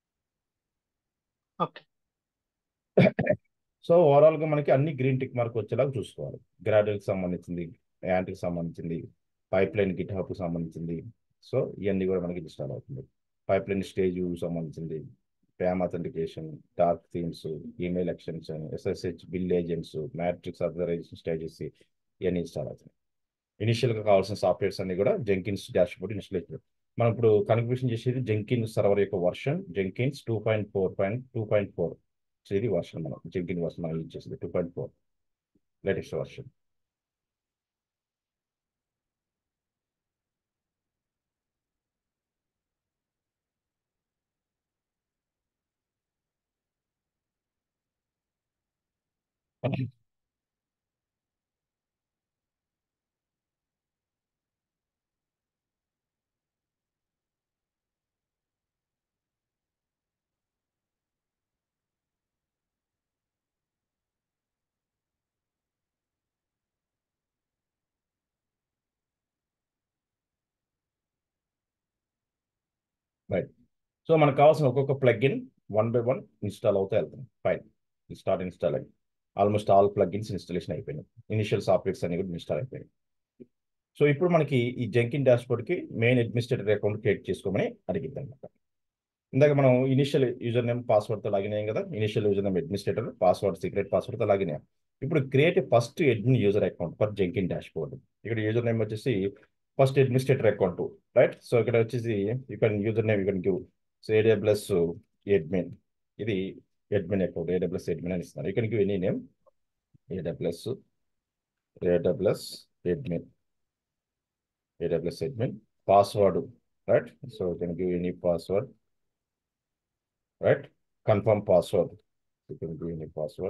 ఓకే సో ఓవరాల్ గా మనకి అన్ని గ్రీన్ టిక్ మార్క్ వచ్చేలాగా చూసుకోవాలి గ్రాడ్యుయేట్ సంబంధించింది యాంటీకి సంబంధించింది పైప్ లైన్ గిట్ హబ్ సంబంధించింది సో ఇవన్నీ కూడా మనకి ఇన్స్టాల్ అవుతుంది పైప్ లైన్ స్టేజ్ సంబంధించింది PAM authentication dark themes email extension SSH build agents matrix authorization stages ఇవన్నీ ఇన్స్టాల్ అవుతాయి ఇనిషియల్ గా కావాల్సిన సాఫ్ట్వేర్స్ అన్ని కూడా జంకిన్స్ డాష్ బోర్డ్ ఇన్స్టాల్ చేయాలి మనం ఇప్పుడు కన్ఫిగరేషన్ చేసేది జంకిన్ సర్వర్ యొక్క version Jenkins two point four point two point four so ఇది వర్షన్ మనం జంకిన్ వర్షన్ మనం యూజ్ చేసేది two point four latest version right so మనకు కావాల్సిన ఒక్కొక్క plugin one by one install అవుతూ వెళ్తాం ఫైన్ స్టార్ట్ ఇన్స్టాల్ అయ్యి ఆల్మోస్ట్ ఆల్ ప్లగ్ఇన్స్ ఇన్స్టాలేషన్ అయిపోయినాయి ఇనిషియల్ సాఫ్ట్వేర్స్ అన్ని కూడా ఇన్స్టాల్ అయిపోయినాయి సో ఇప్పుడు మనకి ఈ జంకిన్ డాష్బోర్డ్కి మెయిన్ అడ్మినిస్ట్రేటర్ అకౌంట్ క్రియేట్ చేసుకోమని అడిగింది అనమాట ఇందాక మనం ఇనిషియల్ యూజర్ నేమ్ పాస్వర్డ్తో లాగిన్ అయ్యాం కదా initial user name administrator password secret పాస్వర్డ్తో లాగిన్ అయ్యాం ఇప్పుడు create first admin user account for Jenkins dashboard ఇక్కడ యూజర్ నేమ్ వచ్చేసి first administrator account right so ఇక్కడ వచ్చేసి you can user name you can give so AWS admin ఇది admin account AWS admin అని ఇస్తున్నారు you can give any name AWS AWS admin AWS admin, password, right? So you can give any password, right? Confirm password. You can give any password,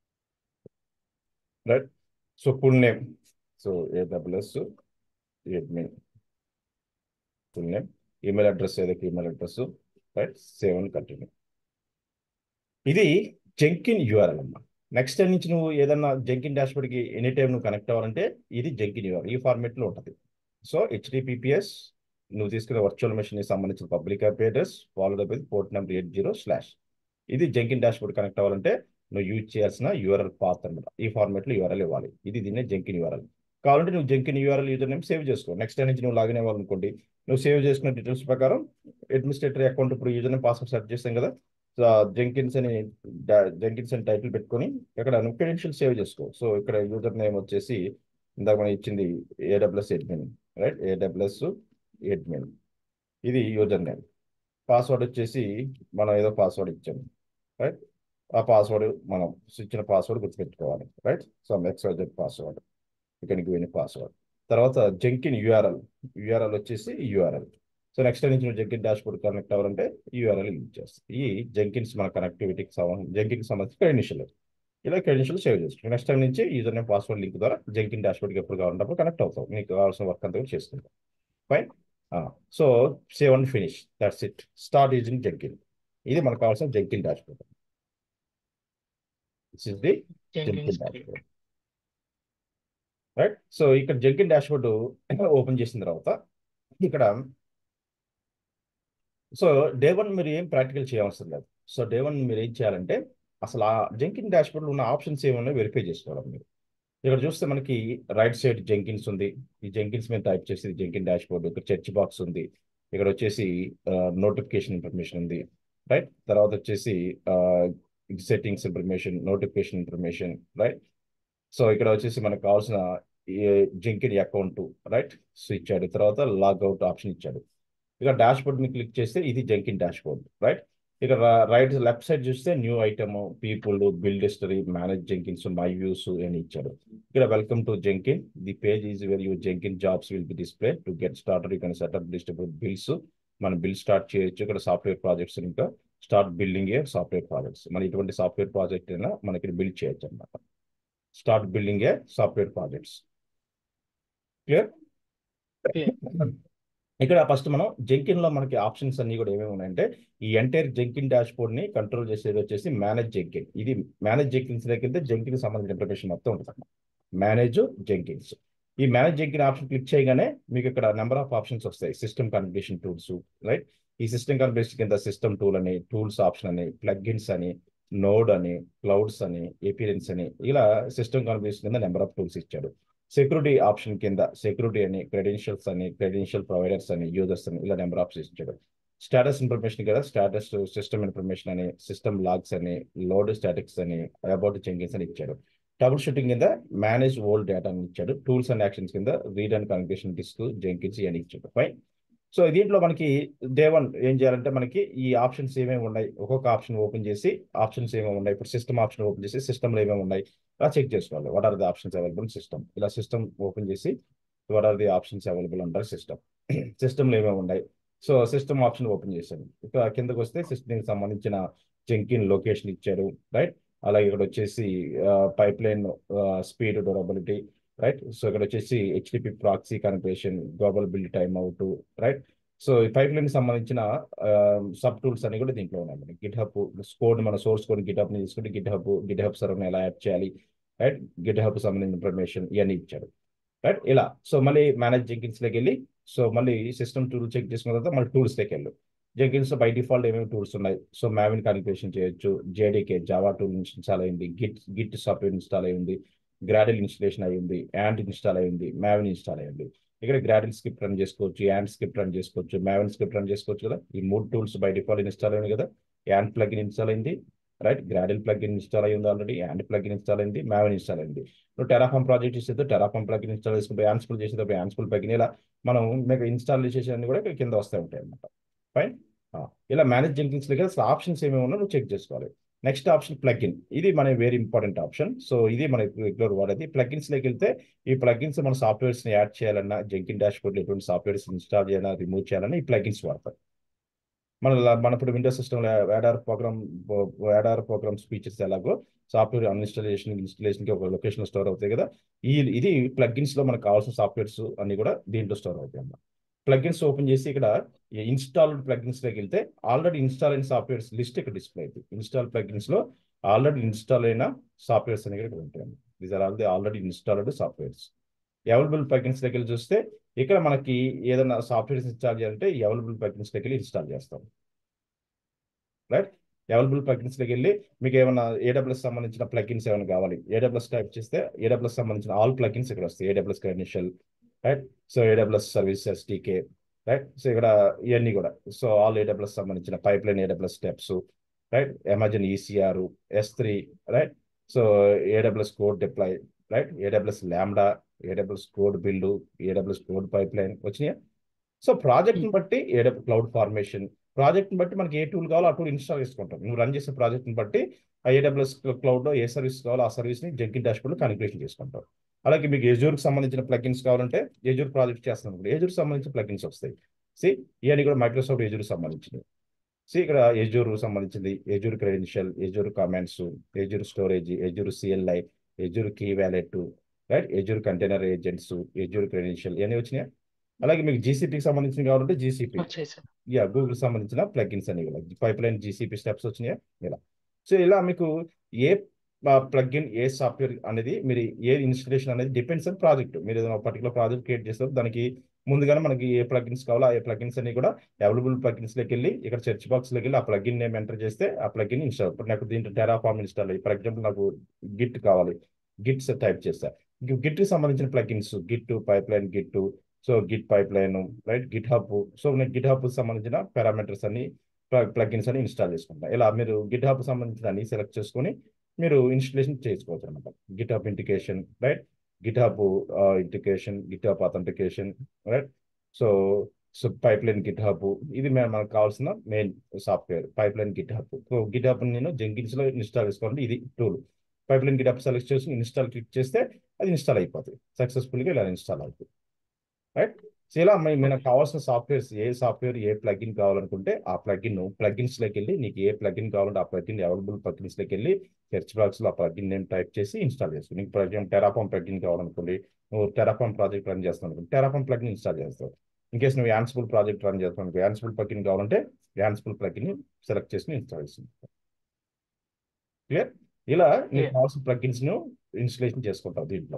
right? So full name. So AWS admin, full name, email address, ఏదైతే email address, right? Save and continue. ఇది Jenkins URL అమ్మా next time నుంచి నువ్వు ఏదన్నా Jenkins డాష్బోర్డ్కి any time నువ్వు connect అవ్వాలంటే ఇది జంకిన్ యూఆర్ఎల్ ఈ ఫార్మేట్లో ఉంటుంది సో హెచ్డిపిపిఎస్ నువ్వు తీసుకునే వర్చువల్ మెషిన్కి సంబంధించిన public IP address followed with port number eight zero slash ఇది జంకిన్ డాష్బోర్డ్ కనెక్ట్ అవ్వాలంటే నువ్వు యూజ్ చేయాల్సిన యూఆర్ఎల్ పాత్ అనమాట ఈ ఫార్మేట్లో యూఆర్ఎల్ ఇవ్వాలి ఇది దీన్ని జంకిన్ యూఆర్ఎల్ కావాలంటే నువ్వు Jenkins URL user name save చేసుకో నెక్స్ట్ టైం నుంచి నువ్వు లాగిన్ అవ్వాలనుకోండి నువ్వు సేవ్ చేసుకున్న డీటెయిల్స్ ప్రకారం అడ్మినిస్ట్రేటర్ అకౌంట్ ఇప్పుడు యూజర్ నేమ్ పాస్వర్డ్ సెట్ చేస్తాం కదా సో జంకిన్స్ అని జంకిన్స్ అని టైటిల్ పెట్టుకొని ఇక్కడ నువ్వు క్రెడెన్షియల్ సేవ్ చేసుకో సో ఇక్కడ యూజర్ నేమ్ వచ్చేసి ఇందాక మనం ఇచ్చింది AWS admin right AWS admin ఇది యూజర్ నేమ్ పాస్వర్డ్ వచ్చేసి మనం ఏదో పాస్వర్డ్ ఇచ్చాము రైట్ ఆ పాస్వర్డ్ మనం ఇచ్చిన పాస్వర్డ్ గుర్తుపెట్టుకోవాలి రైట్ సో ఎక్స్వైజెడ్ పాస్వర్డ్ ఇక్కడ గివ్ పాస్వర్డ్ తర్వాత జంకిన్ యూఆర్ఎల్ యూఆర్ఎల్ వచ్చేసి యూఆర్ఎల్ సో నెక్స్ట్ నుంచి నువ్వు జంకిన్ డాష్ బోర్డ్ కనెక్ట్ అవ్వాలంటే యూఆర్ఎల్ యూజ్ చేస్తాం ఈ జంకిన్స్ మన కనెక్టివిటీకి సంబంధించి జంకిన్కి సంబంధించి క్రెడిషియల్ ఇలా క్రెడిషియల్ సేవ్ చేసుకో నెక్స్ట్ టైం నుంచి యూజర్ నేమ్ పాస్వర్డ్ లింక్ ద్వారా జంకిన్ డాష్ బోర్డ్కి ఎప్పుడు కావాలంటే కనెక్ట్ అవుతావు నీకు కావాల్సిన వర్క్ అంతా కూడా చేసుకుంటావు fine so save and finish that's it start using Jenkins ఇది మనకు కావాల్సిన Jenkins dashboard this is the Jenkins dashboard right so ఇక్కడ జంకిన్ డాష్ బోర్డ్ ఓపెన్ చేసిన తర్వాత ఇక్కడ సో డే వన్ మీరు ఏం ప్రాక్టికల్ చేయవలసిన లేదు సో డే వన్ మీరు ఏం చేయాలంటే అసలు ఆ జంకిన్ డాష్బోర్డ్లో ఉన్న ఆప్షన్స్ ఏమన్నా వెరిఫై చేసుకోవాలి మీరు ఇక్కడ చూస్తే మనకి రైట్ సైడ్ జంకిన్స్ ఉంది ఈ జంకిన్స్ మీద టైప్ చేసి జంకిన్ డాష్బోర్డ్ ఇక్కడ చర్చ్ బాక్స్ ఉంది ఇక్కడ వచ్చేసి నోటిఫికేషన్ ఇన్ఫర్మేషన్ ఉంది రైట్ తర్వాత వచ్చేసి settings information notification information right so ఇక్కడ వచ్చేసి మనకు కావాల్సిన జంకిన్ అకౌంట్ రైట్ సో ఇచ్చాడు తర్వాత లాగ్అవుట్ ఆప్షన్ ఇచ్చాడు ఇక డాష్ బోర్డ్ ని క్లిక్ చేస్తే ఇది జంకిన్ డాష్ బోర్డ్ రైట్ ఇక రైట్ లెఫ్ట్ సైడ్ చూస్తే new item people build history manage Jenkins my views అని ఇచ్చాడు ఇక్కడ welcome to Jenkins the page is where your Jenkins jobs will be display to get started you can setup distribute builds మనం build start చేయొచ్చు ఇక్కడ software projects ఇంకా start building a software projects మన ఇటువంటి software project అయినా మనకి build చేయొచ్చు అనమాట start building a software projects clear ఇక్కడ ఫస్ట్ మనం జంకిన్ లో మనకి ఆప్షన్స్ అన్ని కూడా ఏమేమి ఉన్నాయంటే ఈ ఎంటైర్ జంకిన్ డాష్ బోర్డ్ ని కంట్రోల్ చేసేది వచ్చేసి మేనేజ్ జంకిన్ ఇది మేనేజ్ జంకిన్స్ దగ్గర జంకిన్ సంబంధించిన ఇన్ఫర్మేషన్ మొత్తం ఉంటుంది మేనేజ్ జంకిన్స్ ఈ మేనేజ్ జంకిన్ ఆప్షన్ క్లిక్ చేయగానే మీకు ఇక్కడ నెంబర్ ఆఫ్ ఆప్షన్స్ వస్తాయి సిస్టమ్ కాన్ఫిగరేషన్ టూల్స్ రైట్ ఈ సిస్టమ్ కాన్ఫిగరేషన్ కింద సిస్టమ్ టూల్ అని టూల్స్ ఆప్షన్ అని ప్లగ్గిన్స్ అని నోడ్ అని క్లౌడ్స్ అని ఎపీరియన్స్ అని ఇలా సిస్టమ్ కాన్ఫిగరేషన్ కింద నెంబర్ ఆఫ్ టూల్స్ ఇచ్చాడు సెక్యూరిటీ ఆప్షన్ కింద సెక్యూరిటీ అని క్రెడెన్షియల్స్ అని క్రెడెన్షియల్ ప్రొవైడర్స్ అని యూజర్స్ అని ఇలా నెంబర్ ఆప్షన్స్ ఇచ్చాడు స్టాటస్ ఇన్ఫర్మేషన్ కదా స్టాటస్ సిస్టమ్ ఇన్ఫర్మేషన్ అని సిస్టమ్ లాగ్స్ అని లోడ్ స్టాటిక్స్ అని అబౌట్ చేంజెస్ అని ఇచ్చాడు ట్రబుల్ షూటింగ్ కింద మేనేజ్ ఓల్డ్ డేటా అని ఇచ్చాడు టూల్స్ అండ్ యాక్షన్స్ కింద read and communication disk Jenkins అని ఇచ్చాడు ఫైన్ సో దీంట్లో మనకి డే వన్ ఏం చేయాలంటే మనకి ఈ ఆప్షన్స్ ఏమేమి ఉన్నాయి ఒక్కొక్క ఆప్షన్ ఓపెన్ చేసి ఆప్షన్స్ ఏమేమి ఉన్నాయి ఇప్పుడు సిస్టమ్ ఆప్షన్ ఓపెన్ చేసి సిస్టమ్లో ఏమేమి ఉన్నాయి అలా చెక్ చేసుకోవాలి what are the options available system ఇలా సిస్టమ్ ఓపెన్ చేసి what are the options available అంటారు సిస్టమ్ సిస్టమ్లో ఏమేమి ఉన్నాయి సో సిస్టమ్ ఆప్షన్ ఓపెన్ చేశాను ఇక్కడ కిందకు వస్తే సిస్టమ్కి సంబంధించిన జంకిన్ లొకేషన్ ఇచ్చారు రైట్ అలాగే ఇక్కడ వచ్చేసి pipeline speed durability right so ఇక్కడ వచ్చేసి HTTP proxy configuration global build time out right so ఈ పైప్ లైన్ సంబంధించిన సబ్ టూల్స్ అన్ని కూడా దీంట్లో ఉన్నాయి మనకి గిట్ హబ్ కోడ్ మన సోర్స్ కోడ్ గిట్ హబ్ ని తీసుకుంటే గిట్ హబ్ గిట్ హబ్ సర్వర్ని ఎలా యాడ్ చేయాలి రైట్ గిట్ హబ్ సంబంధించిన ఇన్ఫర్మేషన్ ఇవన్నీ ఇచ్చాడు రైట్ ఇలా సో మళ్ళీ మేనేజ్ జెంకిన్స్లోకి వెళ్ళి సో మళ్ళీ సిస్టమ్ టూల్ చెక్ చేసుకున్న తర్వాత మళ్ళీ టూల్స్లోకి వెళ్ళు జెంకిన్స్ బై డిఫాల్ట్ ఏమేమి టూల్స్ ఉన్నాయి సో మ్యావిన్ కాలిక్యులేషన్ చేయొచ్చు జేడీకే జావా టూల్ ఇన్స్టాల్ అయింది గిట్ గిట్ సాఫ్ట్వేర్ ఇన్స్టాల్ అయింది గ్రాడిల్ ఇన్స్టలేషన్ అయ్యింది యాండ్ ఇన్స్టాల్ అయ్యింది మ్యావిన్ ఇన్స్టాల్ అయ్యింది ఇక్కడ గ్రాడిల్ స్క్రిప్ట్ రన్ చేసుకోవచ్చు యాండ్ స్క్రిప్ట్ రన్ చేసుకోవచ్చు మ్యావిన్ స్క్రిప్ట్ రన్ చేసుకోవచ్చు కదా ఈ మూడు టూల్స్ బై డిఫాల్ట్ ఇన్స్టాల్ అయింది కదా యాండ్ ప్లగిన్ ఇన్స్టాల్ అయింది రైట్ గ్రాడిల్ ప్లగిన్ ఇన్స్టాల్ అయ్యింది ఆల్రెడీ యాండ్ ప్లగిన్ ఇన్స్టాల్ అయింది మ్యావిన్ ఇన్స్టాల్ అయింది నువ్వు టెరాఫామ్ ప్రాజెక్ట్ చేసేది టెరాఫామ్ ప్లగిన్ ఇన్స్టాల్ చేసుకుంటే యాన్స్ఫుల్ చేసేటప్పుడు యాన్స్ఫుల్ ప్లగిన్ ఇలా మనం మీకు ఇన్స్టాల్ చేసేసి కూడా ఇక్కడ కింద వస్తూ ఉంటాయి అన్నమాట ఫైన్ ఇలా మేనేజ్ జెంకిన్స్ దగ్గర అసలు ఆప్షన్స్ ఏమేమి ఉన్నా నువ్వు చెక్ చేసుకోవాలి నెక్స్ట్ ఆప్షన్ ప్లగ్ఇన్ ఇది మన వెరీ ఇంపార్టెంట్ ఆప్షన్ సో ఇది మన రెగ్యులర్ వాడేది ప్లగ్ఇన్స్ లోకి వెళ్తే ఈ ప్లగ్ఇన్స్ మన సాఫ్ట్వేర్స్ ని యాడ్ చేయాలన్నా జెంకిన్ డాష్ బోర్డ్ ఎటువంటి సాఫ్ట్వేర్స్ ఇన్స్టాల్ చేయాలన్నా రిమూవ్ చేయాలన్నా ఈ ప్లగ్ఇన్స్ వాడతారు మన మన ఇప్పుడు Windows system add or program add or program స్పీచెస్ ఎలాగో సాఫ్ట్వేర్ అన్ఇన్స్టాలేషన్ ఇన్స్టాలేషన్ కి ఒక లొకేషన్ స్టోర్ అవుతాయి కదా ఈ ఇది ప్లగ్ఇన్స్ లో మనకు కావాల్సిన సాఫ్ట్వేర్స్ అన్ని కూడా దీంట్లో స్టోర్ అవుతాయి అన్నమాట ప్లగ్ఇన్స్ ఓపెన్ చేసి ఇక్కడ ఇన్స్టాల్డ్ ప్లగ్ఇన్స్ లోకి వెళ్తే ఆల్రెడీ ఇన్స్టాల్ అయిన సాఫ్ట్వేర్స్ లిస్ట్ ఇక్కడ డిస్ప్లే అవుతుంది ఇన్స్టాల్ ప్లగ్ఇన్స్ లో ఆల్రెడీ ఇన్స్టాల్ అయిన సాఫ్ట్వేర్స్ అనేవి ఇక్కడ ఉంటాయి these are all the already installed softwares available plugins దగ్గర చూస్తే ఇక్కడ మనకి ఏదైనా సాఫ్ట్వేర్స్ ఇన్స్టాల్ చేయాలంటే అవైలబుల్ ప్లగ్ఇన్స్ దగ్గర ఇన్స్టాల్ చేస్తాం రైట్ అవైలబుల్ ప్లగ్ఇన్స్ దగ్గర వెళ్ళి మీకు ఏమైనా ఏడబ్ల్యూఎస్ సంబంధించిన ప్లగ్ఇన్స్ ఏమైనా కావాలి ఏడబ్ల్యూఎస్ టైప్ చేస్తే ఏడబ్ల్యూఎస్ సంబంధించిన ఆల్ ప్లగ్ఇన్స్ ఇక్కడ వస్తాయి AWS credential right so AWS service SDK right so ఇక్కడ ఇవన్నీ కూడా సో ఆల్ ఏడబ్ల్యూఎస్ సంబంధించిన pipeline AWS steps right Amazon ECR S three right so AWS code deploy right AWS Lambda AWS code build AWS code pipeline వచ్చినాయా so ప్రాజెక్ట్ని బట్టి ఏడబ్ల్యూ cloud formation ప్రాజెక్ట్ని బట్టి మనకి ఏ టూల్ కావాలో ఆ tool install చేసుకుంటాం నువ్వు రన్ చేసే ప్రాజెక్ట్ని బట్టి ఆ ఏడబ్ల్యూఎస్ క్లౌడ్లో ఏ సర్వీస్ కావాలో ఆ సర్వీస్ని జంకిన్ డాష్బోర్డ్లో కాలిక్యులేషన్ చేసుకుంటాం అలాగే మీకు ఎజూర్కి సంబంధించిన ప్లగిన్స్ కావాలంటే ఎజూర్ ప్రాజెక్ట్ చేస్తున్నాం ఇప్పుడు ఎజూర్కి సంబంధించిన ప్లగిన్స్ వస్తాయి సి ఇవన్నీ కూడా మైక్రోసాఫ్ట్ ఎజూర్కి సంబంధించినవి సి ఇక్కడ ఎజూర్ సంబంధించింది Azure credential Azure comments Azure storage Azure CLI Azure key wallet right Azure container agents Azure credential ఇవన్నీ వచ్చినాయి అలాగే మీకు జీసీపీకి సంబంధించిన కావాలంటే జీసీపీ యా గూగుల్ సంబంధించిన ప్లగిన్స్ అని ఇలా పైప్ లైన్ జీసీపీ స్టెప్స్ వచ్చినాయి ఇలా సో ఇలా మీకు ఏ ప్లగ్ఇన్ ఏ సాఫ్ట్వేర్ అనేది మీరు ఏ ఇన్స్టలేషన్ అనేది డిపెండ్స్ ఆన్ ప్రాజెక్ట్ మీరు ఏదైనా పర్టికులర్ ప్రాజెక్ట్ క్రియేట్ చేస్తారు దానికి ముందుగానే మనకి ఏ ప్లగిన్స్ కావాలో ఆ ప్లగిన్స్ అన్ని కూడా అవైలబుల్ ప్లగిన్స్ లోకి వెళ్ళి ఇక్కడ సెర్చ్ బాక్స్ లోకి వెళ్ళి ఆ ప్లగిన్ నేమ్ ఎంటర్ చేస్తే ఆ ప్లగిన్ ఇన్స్టాల్ ఇప్పుడు నాకు దీంట్లో టెరాఫామ్ ఇన్స్టాల్ అయ్యి ఫర్ ఎగ్జాంపుల్ నాకు గిట్ కావాలి గిట్స్ టైప్ చేస్తా గిట్ కి సంబంధించిన plugins Git pipe pipeline Git so Git pipe pipeline right GitHub so నేను గిట్ హబ్ సంబంధించిన పారామీటర్స్ అన్ని ప్లగిన్స్ అని ఇన్స్టాల్ చేసుకుంటా ఇలా మీరు గిట్ హబ్ సంబంధించిన అన్ని సెలెక్ట్ చేసుకొని మీరు ఇన్స్టలేషన్ చేసుకోవచ్చు అనమాట గిట్ హబ్ ఇంటికేషన్ రైట్ గిట్ హబ్ ఇంటికేషన్ GitHub authentication right so so pipeline GitHub ఇది మే- మనకు కావాల్సిన main software pipeline GitHub so GitHub నేను జెంకిన్స్ లో ఇన్స్టాల్ చేసుకోవాలంటే ఇది tool pipeline GitHub select చేసి ఇన్స్టాల్ క్లిక్ చేస్తే అది ఇన్స్టాల్ అయిపోతుంది సక్సెస్ఫుల్గా ఇలా ఇన్స్టాల్ అవుతుంది రైట్ సో ఇలా మీ- మనకు కావాల్సిన సాఫ్ట్వేర్స్ ఏ సాఫ్ట్వేర్ ఏ ప్లగిన్ కావాలనుకుంటే ఆ ప్లగిన్ ప్లగిన్స్ లోకి వెళ్ళి నీకు ఏ ప్లగిన్ కావాలంటే ఆ ప్లగిన్ అవైలబుల్ ప్లగిన్స్ లోకి వెళ్ళి సెర్చ్ బాక్స్ లో ఆ ప్లగిన్ నేమ్ టైప్ చేసి ఇన్స్టాల్ చేసుకో నీకు ఫర్ ఎగ్జాంపుల్ టెరాఫామ్ ప్లగిన్ కావాలనుకోండి నువ్వు టెరాఫామ్ ప్రాజెక్ట్ రన్ చేస్తాను అనుకోండి టెరాఫామ్ ప్లగిన్ ఇన్స్టాల్ చేస్తావు ఇన్ కేసు నువ్వు యాన్సిబుల్ ప్రాజెక్ట్ రన్ చేస్తావు అనుకో యాన్సిబుల్ ప్లగిన్ కావాలంటే యాన్సిబుల్ ప్లగిన్ సెలెక్ట్ చేసి ఇన్స్టాల్ చేస్తుంది క్లియర్ ఇలా నీకు Clear. కావాల్సిన ప్లగిన్స్ ను ఇన్స్టలేషన్ చేసుకుంటావు దీంట్లో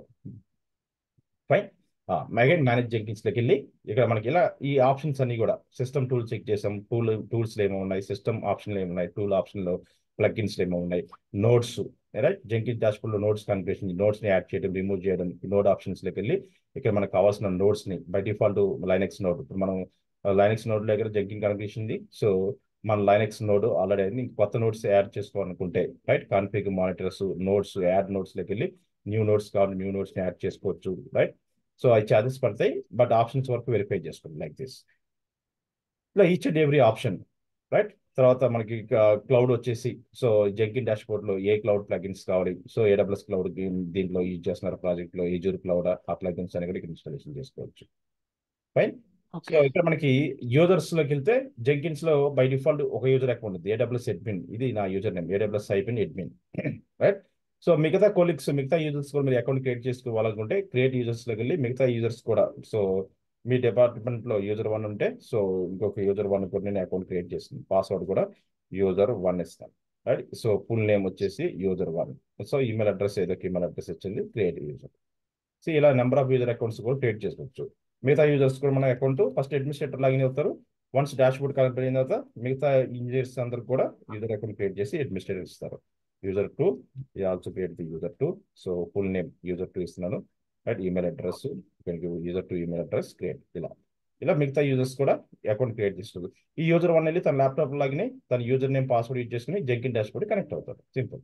ఫైన్ మెగైన్ మేనేజ్ జెంకిన్స్లోకి వెళ్ళి ఇక్కడ మనకి ఇలా ఈ ఆప్షన్స్ అన్ని కూడా సిస్టమ్ టూల్ చెక్ చేసాం టూల్ టూల్స్ ఏమో ఉన్నాయి సిస్టమ్ ఆప్షన్లు ఏమి ఉన్నాయి టూల్ ఆప్షన్లో ప్లగిన్స్ ఏమో ఉన్నాయి నోట్స్ రైట్ జెంకిన్ డాష్బోర్డ్ లో నోట్స్ కనిపిస్తుంది నోట్స్ ని యాడ్ చేయడం రిమూవ్ చేయడం నోడ్ ఆప్షన్స్ లోకి వెళ్ళి ఇక్కడ మనకు కావాల్సిన నోట్స్ ని బై డిఫాల్ట్ లైనెక్స్ నోడ్ ఇప్పుడు మనం లైనెక్స్ నోడ్ దగ్గర జెంకిన్ కనిపిస్తుంది సో మన లైనెక్స్ నోడ్ ఆల్రెడీ అయింది ఇంక కొత్త నోట్స్ యాడ్ చేసుకోవాలనుకుంటే right config monitors nodes add nodes లోకి వెళ్ళి న్యూ నోట్స్ కావాలి న్యూ నోట్స్ ని యాడ్ చేసుకోవచ్చు రైట్ సో అవి ఛార్జెస్ పడతాయి బట్ ఆప్షన్స్ వరకు వెరిఫై చేసుకోండి లైక్ దిస్ ఇలా each and every option right తర్వాత మనకి క్లౌడ్ వచ్చేసి సో జంకిన్ డాష్బోర్డ్ లో ఏ క్లౌడ్ ప్లగిన్స్ కావాలి సో ఏడబ్ల్యూఎస్ క్లౌడ్ దీంట్లో యూజ్ చేస్తున్నారు ప్రాజెక్ట్ లో ఏజూర్ క్లౌడ్ ఆ ప్లగిన్స్ అని కూడా ఇక్కడ ఇన్స్టాలేషన్ చేసుకోవచ్చు ఫైన్ సో ఓకే ఇక్కడ మనకి యూజర్స్ లోకి వెళ్తే జెంకిన్స్ లో బై డిఫాల్ట్ ఒక యూజర్ అకౌంట్ ఉంది ఏడబ్ల్యూఎస్ అడ్మిన్ ఇది నా యూజర్ నేమ్ ఏడబ్ల్యూఎస్ ఐపిన్ అడ్మిన్ రైట్ సో మిగతా కోలిక్స్ మిగతా యూజర్స్ కూడా మీరు అకౌంట్ క్రియేట్ చేసుకోవాలనుకుంటే క్రియేట్ యూజర్స్ లోకి వెళ్ళి మిగతా యూజర్స్ కూడా సో మీ డిపార్ట్మెంట్ లో యూజర్ వన్ ఉంటే సో ఇంకొక యూజర్ వన్ కూడా నేను అకౌంట్ క్రియేట్ చేస్తాను పాస్వర్డ్ కూడా యూజర్ వన్ ఇస్తాను రైట్ సో ఫుల్ నేమ్ వచ్చేసి user one so email address ఏదో ఈమెయిల్ అడ్రస్ వచ్చింది క్రియేట్ యూజర్ సో ఇలా నెంబర్ ఆఫ్ యూజర్ అకౌంట్స్ కూడా క్రియేట్ చేసుకోవచ్చు మిగతా యూజర్స్ కూడా మన అకౌంట్ ఫస్ట్ అడ్మినిస్ట్రేటర్ లాగిన్ అవుతారు వన్స్ డాష్ బోర్డ్ కనెక్ట్ అయిన తర్వాత మిగతా ఇంజనీర్స్ అందరు కూడా యూజర్ అకౌంట్ క్రియేట్ చేసి అడ్మినిస్ట్రేటర్ ఇస్తారు user two also create the user two so full name user two ఇస్తున్నాను right email address user two email address create ఇలా ఇలా మిగతా యూజర్స్ కూడా అకౌంట్ క్రియేట్ చేస్తారు ఈ యూజర్ వన్ వెళ్ళి తన ల్యాప్టాప్ లాగిని తన యూజర్ నేమ్ పాస్వర్డ్ యూజ్ చేసుకుని జంకిన్ డాష్ బోర్డ్ కనెక్ట్ అవుతారు సింపుల్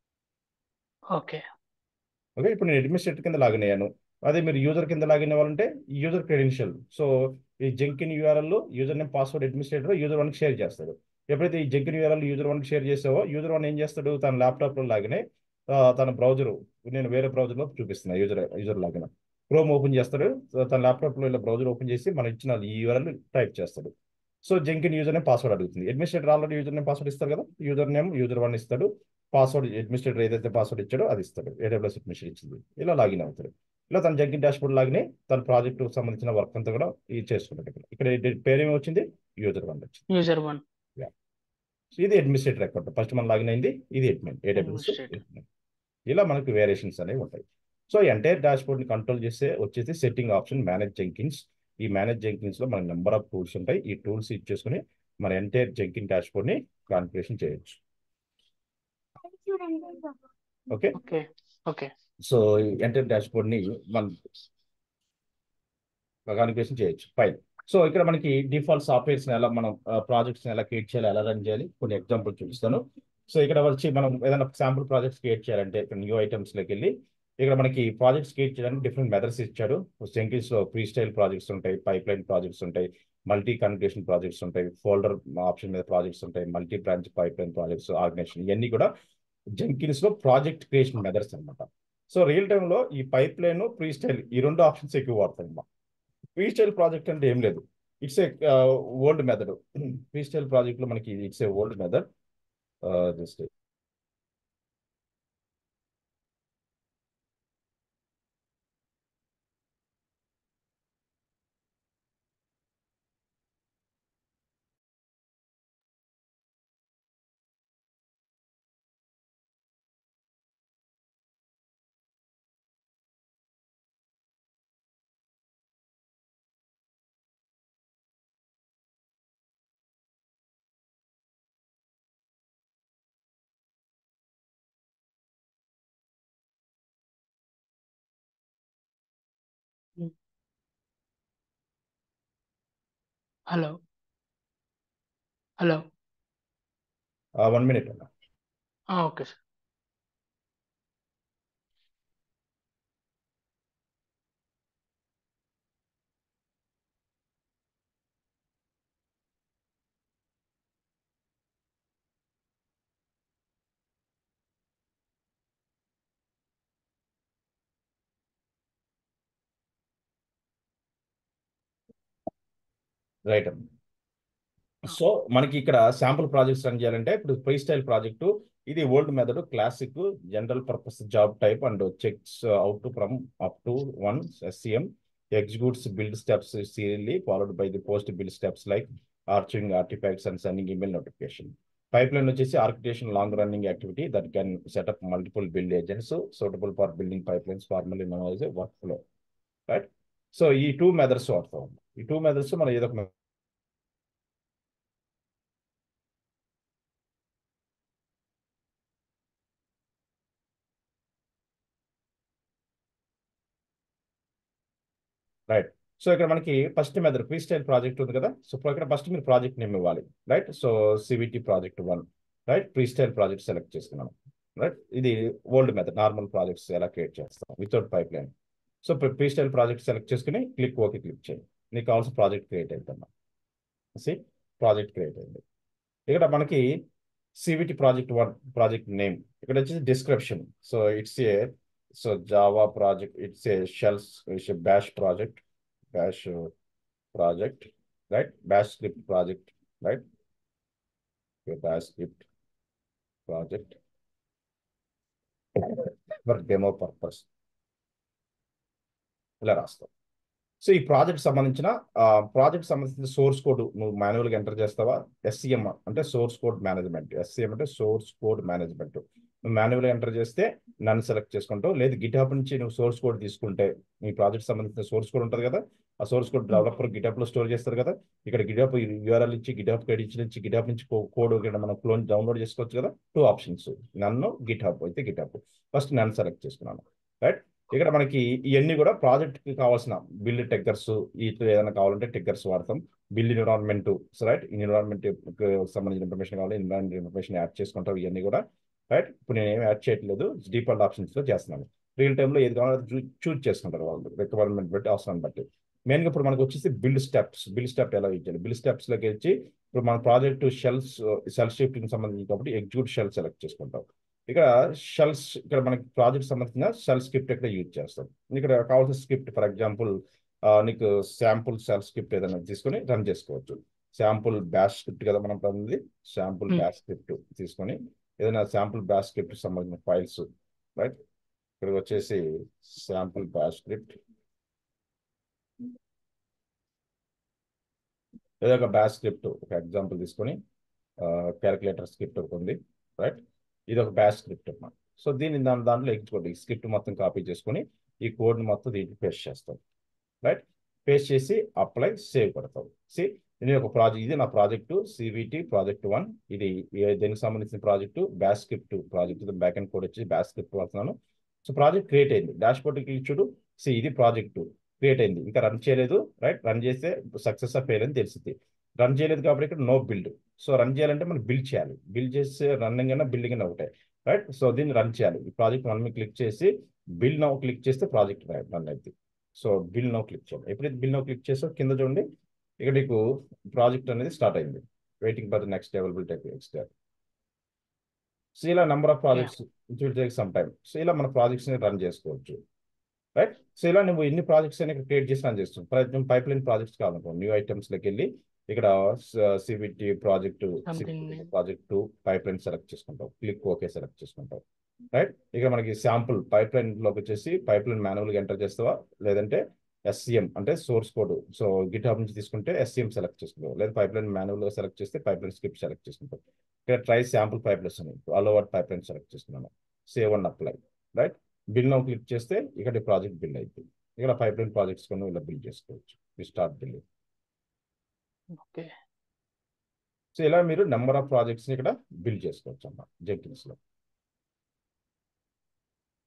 ఓకే ఓకే ఇప్పుడు నేను అడ్మినిస్ట్రేటర్ కింద లాగిన్ అయ్యాను అదే మీరు యూజర్ కింద లాగిన్ అవ్వాలంటే యూజర్ క్రెడెన్షియల్ సో ఈ Jenkin URL user name password administrator user వన్కి షేర్ చేస్తాడు ఎప్పుడైతే ఈ జంకిన్ యూఆర్ఎల్ యూజర్ వన్కి షేర్ చేసావో యూజర్ వన్ ఏం చేస్తాడు తన ల్యాప్టాప్లో లాగినే ఆ, తన బ్రౌజర్ నేను వేరే బ్రౌజర్లో చూపిస్తున్నా user user login Chrome open చేస్తాడు సో తన ల్యాప్టాప్లో ఇలా బ్రౌజర్ ఓపెన్ చేసి మనం ఇచ్చిన ఈ యూఆర్ఎల్ టైప్ చేస్తాడు so Jenkin user name password అడుగుతుంది administrator already user name password ఇస్తారు కదా యూజర్ నేమ్ యూజర్ వన్ ఇస్తాడు పాస్వర్డ్ అడ్మినిస్ట్రేటర్ ఏదైతే పాస్వర్డ్ ఇచ్చాడో అది ఇస్తాడు ఏడబ్ల్యూఎస్ అడ్మినిస్ట్రేటర్ ఇచ్చింది ఇలా లాగిన్ అవుతాడు ఇలా తన జంకిన్ డాష్ బోర్డ్ లాగినే తన ప్రాజెక్ట్ సంబంధించిన వర్క్ అంతా కూడా ఇది చేసుకుంటాడు ఇక్కడ ఇక్కడ ఇది పేరు ఏమి వచ్చింది యూజర్ వన్ వచ్చింది యూజర్ వన్ సో ఇది అడ్మినిస్ట్రేటర్ అకౌంట్ ఫస్ట్ మనం లాగిన్ అయింది ఇది అడ్మిన్ ఏడబ్ల్యూఎస్ Administrator. ఇలా మనకు వేరియేషన్స్ అనేవి ఉంటాయి సో ఎంటైర్ డాష్ బోర్డ్ ని కంట్రోల్ చేసే వచ్చేసి సెట్టింగ్ ఆప్షన్ మేనేజ్ జెంకిన్స్ ఈ మేనేజ్ జెంకిన్స్ లో మన నెంబర్ ఆఫ్ టూల్స్ ఉంటాయి ఈ టూల్స్ యూజ్ చేసుకుని మన ఎంటైర్ జెంకిన్ డాష్ బోర్డ్ ని కాన్ఫిగరేషన్ చేయొచ్చు okay okay okay so entire dashboard ని మనం కాన్ఫిగరేషన్ చేయొచ్చు ఫైన్ సో ఇక్కడ మనకి డిఫాల్ట్ సాఫ్ట్వేర్స్ ఎలా మనం ప్రాజెక్ట్స్ ఎలా క్రియేట్ చేయాలి ఎలా రన్ చేయాలి కొన్ని ఎగ్జాంపుల్ చూపిస్తాను సో ఇక్కడ వచ్చి మనం ఏదైనా శాంపుల్ ప్రాజెక్ట్స్ క్రియేట్ చేయాలంటే ఇక్కడ న్యూ ఐటమ్స్ లోకి వెళ్ళి ఇక్కడ మనకి ప్రాజెక్ట్స్ క్రియేట్ చేయడానికి డిఫరెంట్ మెథడ్స్ ఇచ్చాడు జెంకిన్స్ లో ఫ్రీ స్టైల్ ప్రాజెక్ట్స్ ఉంటాయి పైప్ లైన్ ప్రాజెక్ట్స్ ఉంటాయి మల్టీ కన్వర్టేషన్ ప్రాజెక్ట్స్ ఉంటాయి ఫోల్డర్ ఆప్షన్ మీద ప్రాజెక్ట్స్ ఉంటాయి multi branch pipeline projects organization ఇవన్నీ కూడా జెంకిన్స్ లో ప్రాజెక్ట్ క్రియేషన్ మెథడ్స్ అన్నమాట సో రియల్ టైమ్ లో ఈ పైప్ లైన్ ఫ్రీ స్టైల్ ఈ రెండు ఆప్షన్స్ ఎక్కువ వాడతాయి అన్నమాట ఫ్రీ స్టైల్ ప్రాజెక్ట్ అంటే ఏం లేదు it's a old method free style project లో మనకి it's a old method just hello hello one minute అన్న ఓకే సార్ రైట్ అన్న సో మనకి ఇక్కడ శాంపుల్ ప్రాజెక్ట్స్ రన్ చేయాలంటే ఇప్పుడు ఫ్రీ స్టైల్ ప్రాజెక్టు ఇది old method classic general purpose job type and checks out from up to one SCM executes build steps serially followed by the post build steps like archiving artifacts and sending email notification pipeline వచ్చేసి orchestration long running activity that can setup multiple build agents suitable for building pipelines formally known as workflow right so ఈ two methods వాడతాం ఈ two methods మనం ఏదో ఒక right so ఇక్కడ మనకి first method free style project ఉంది కదా సో ఇక్కడ ఫస్ట్ మీరు ప్రాజెక్ట్ నేమ్ ఇవ్వాలి right so CVT project one right free style project select చేసుకున్నాను రైట్ ఇది ఓల్డ్ మెథడ్ నార్మల్ ప్రాజెక్ట్స్ ఎలా క్రియేట్ చేస్తాం without pipeline so free style project select చేసుకుని క్లిక్ ఓకే క్లిక్ చేయండి నీకు కావాల్సిన ప్రాజెక్ట్ క్రియేట్ అవుతుందమ్మా సి ప్రాజెక్ట్ క్రియేట్ అయింది ఇక్కడ మనకి CVT project one project name ఇక్కడ వచ్చేసి description so it's a so Java project it's a shells bash project bash uh, project, right? Bash script project, right? Your bash script project for demo purpose. ఇలా రాస్తాం so ఈ project సంబంధించిన project సంబంధించిన source code నువ్వు మాన్యువల్గా enter చేస్తావా SCM అంటే source code management SCM అంటే సోర్స్ కోడ్ మేనేజ్మెంట్ నువ్వు మాన్యువల్గా ఎంటర్ చేస్తే నన్ను సెలెక్ట్ చేసుకుంటావు లేదు గిటాప్ నుంచి నువ్వు సోర్స్ కోడ్ తీసుకుంటే మీ ప్రాజెక్ట్ సంబంధించిన సోర్స్ కోడ్ ఉంటుంది కదా ఆ సోర్స్ కోడ్ డెవలపర్ గిటాప్ లో స్టోర్ చేస్తారు కదా ఇక్కడ గిటాప్ యూఆర్ఎల్ ఇచ్చి గిటాప్ క్రెడిట్స్ నుంచి గిటాప్ నుంచి కోడ్ మనం క్లోన్ డౌన్లోడ్ చేసుకోవచ్చు కదా టూ ఆప్షన్స్ నన్ను గిటాప్ అయితే గిటాప్ ఫస్ట్ నన్ను సెలెక్ట్ చేసుకున్నాను రైట్ ఇక్కడ మనకి ఇవన్నీ కూడా ప్రాజెక్ట్ కి కావాల్సిన బిల్డ్ టెక్కర్స్ ఇట్లా ఏదైనా కావాలంటే టెక్కర్స్ వాడతాం బిల్డ్ ఎన్విరాన్మెంట్ రైట్ ఎన్విరాన్మెంట్ సంబంధించిన ఇన్ఫర్మేషన్ కావాలి ఎన్విరాన్మెంట్ ఇన్ఫర్మేషన్ యాడ్ చేసుకుంటాం ఇవన్నీ కూడా రైట్ ఇప్పుడు నేను ఏమి యాడ్ చేయట్లేదు డిఫాల్ట్ ఆప్షన్స్ లో చేస్తున్నాను రియల్ టైంలో ఏది కావాలో చూజ్ చేసుకుంటారు వాళ్ళు రిక్వైర్మెంట్ బట్టి అవసరాన్ని బట్టి మెయిన్గా ఇప్పుడు మనకు వచ్చేసి బిల్డ్ స్టెప్స్ బిల్డ్ స్టెప్ ఎలా ఇచ్చాలి బిల్డ్ స్టెప్స్ లోకి వచ్చి ఇప్పుడు మన ప్రాజెక్ట్ షెల్స్ షెల్ షిఫ్టింగ్ సంబంధించి కాబట్టి ఎగ్జిక్యూట్ షెల్ సెలెక్ట్ చేసుకుంటాం ఇక్కడ షెల్స్ ఇక్కడ మనకి ప్రాజెక్ట్ సంబంధించిన షెల్ స్క్రిప్ట్ ఇక్కడ యూజ్ చేస్తాం ఇక్కడ కావాల్సిన స్క్రిప్ట్ ఫర్ ఎగ్జాంపుల్ నీకు శాంపుల్ షెల్ స్క్రిప్ట్ ఏదైనా తీసుకొని రన్ చేసుకోవచ్చు శాంపుల్ బ్యాష్ స్క్రిప్ట్ కదా మనం పొందింది శాంపుల్ బ్యాష్ స్క్రిప్ట్ తీసుకొని ఏదైనా శాంపుల్ బ్యాష్ స్క్రిప్ట్ సంబంధించిన ఫైల్స్ రైట్ ఇక్కడికి వచ్చేసి శాంపుల్ బ్యాష్ స్క్రిప్ట్ ఏదో ఒక బ్యాష్ స్క్రిప్ట్ ఒక ఎగ్జాంపుల్ తీసుకొని క్యాలిక్యులేటర్ స్క్రిప్ట్ ఒకటి ఉంది రైట్ ఇది ఒక బ్యాష్ స్క్రిప్ట్ అన్నమాట సో దీన్ని దాని దాంట్లో ఎక్కించుకోండి ఈ స్క్రిప్ట్ మొత్తం కాపీ చేసుకొని ఈ కోడ్ని మొత్తం దీంట్లో పేస్ట్ చేస్తాం రైట్ పేస్ట్ చేసి అప్లై సేవ్ కొడతాం సి ఇది ఒక ప్రాజెక్ట్ ఇది నా ప్రాజెక్టు సివిటి ప్రాజెక్ట్ వన్ ఇది దీనికి సంబంధించిన project bash script project backend code వచ్చి బ్యాష్ స్క్రిప్ట్ వాడుతున్నాను సో ప్రాజెక్ట్ క్రియేట్ అయింది డాష్ బోర్డ్ క్లిక్ చూడు సి ఇది ప్రాజెక్టు క్రియేట్ అయింది ఇంకా రన్ చేయలేదు రైట్ రన్ చేస్తే సక్సెస్ ఆఫ్ ఫెయిల్ అని తెలిసింది రన్ చేయలేదు కాబట్టి ఇక్కడ నో బిల్డ్ సో రన్ చేయాలంటే మనం బిల్డ్ చేయాలి బిల్డ్ చేస్తే రన్నింగ్ అయినా బిల్డింగ్ అయినా ఒకటే రైట్ సో దీన్ని రన్ చేయాలి ఈ ప్రాజెక్ట్ వన్ మీద క్లిక్ చేసి బిల్ నౌ క్లిక్ చేస్తే ప్రాజెక్ట్ రన్ అవుతుంది సో బిల్ నౌ క్లిక్ చేయాలి ఎప్పుడైతే బిల్ నౌ క్లిక్ చేసో కింద చూడండి ఇక్కడ నీకు ప్రాజెక్ట్ అనేది స్టార్ట్ అయింది waiting for the next availability next so ఇలా number of projects it will take some time so ఇలా మన ప్రాజెక్ట్స్ ని రన్ చేసుకోవచ్చు రైట్ సో ఇలా నువ్వు ఎన్ని ప్రాజెక్ట్స్ అయినా ఇక్కడ క్రియేట్ చేసి రన్ చేస్తావు for example pipeline projects కావాలనుకో న్యూ ఐటమ్స్ లోకి వెళ్ళి ఇక్కడ CVT project project two pipeline select చేసుకుంటావు క్లిక్ ఓకే సెలెక్ట్ చేసుకుంటావు రైట్ ఇక్కడ మనకి శాంపుల్ పైప్ లైన్ లోకి వచ్చేసి పైప్ లైన్ మాన్యువల్గా ఎంటర్ చేస్తావా లేదంటే ఎస్సీఎం అంటే source code so GitHub నుంచి తీసుకుంటే ఎస్సీఎం సెలెక్ట్ చేసుకుంటావు లేదా పైప్ లైన్ మాన్యువల్గా సెలెక్ట్ చేస్తే పైప్ లైన్ స్క్రిప్ట్ సెలెక్ట్ చేసుకుంటావు ఇక్కడ ట్రై శాంపుల్ పైప్ లైన్స్ అని hello world pipeline select చేసుకున్నాను save and apply right build now click చేస్తే ఇక్కడ ప్రాజెక్ట్ బిల్ అవుతుంది ఇక్కడ పైప్ లైన్ ప్రాజెక్ట్స్ కొన్ని ఇలా బిల్ చేసుకోవచ్చు స్టార్ట్ బిల్ ఓకే సో ఇలా మీరు నెంబర్ ఆఫ్ ప్రాజెక్ట్స్ ఇక్కడ బిల్డ్ చేసుకోవచ్చు అన్నమాట జెంకిన్స్ లో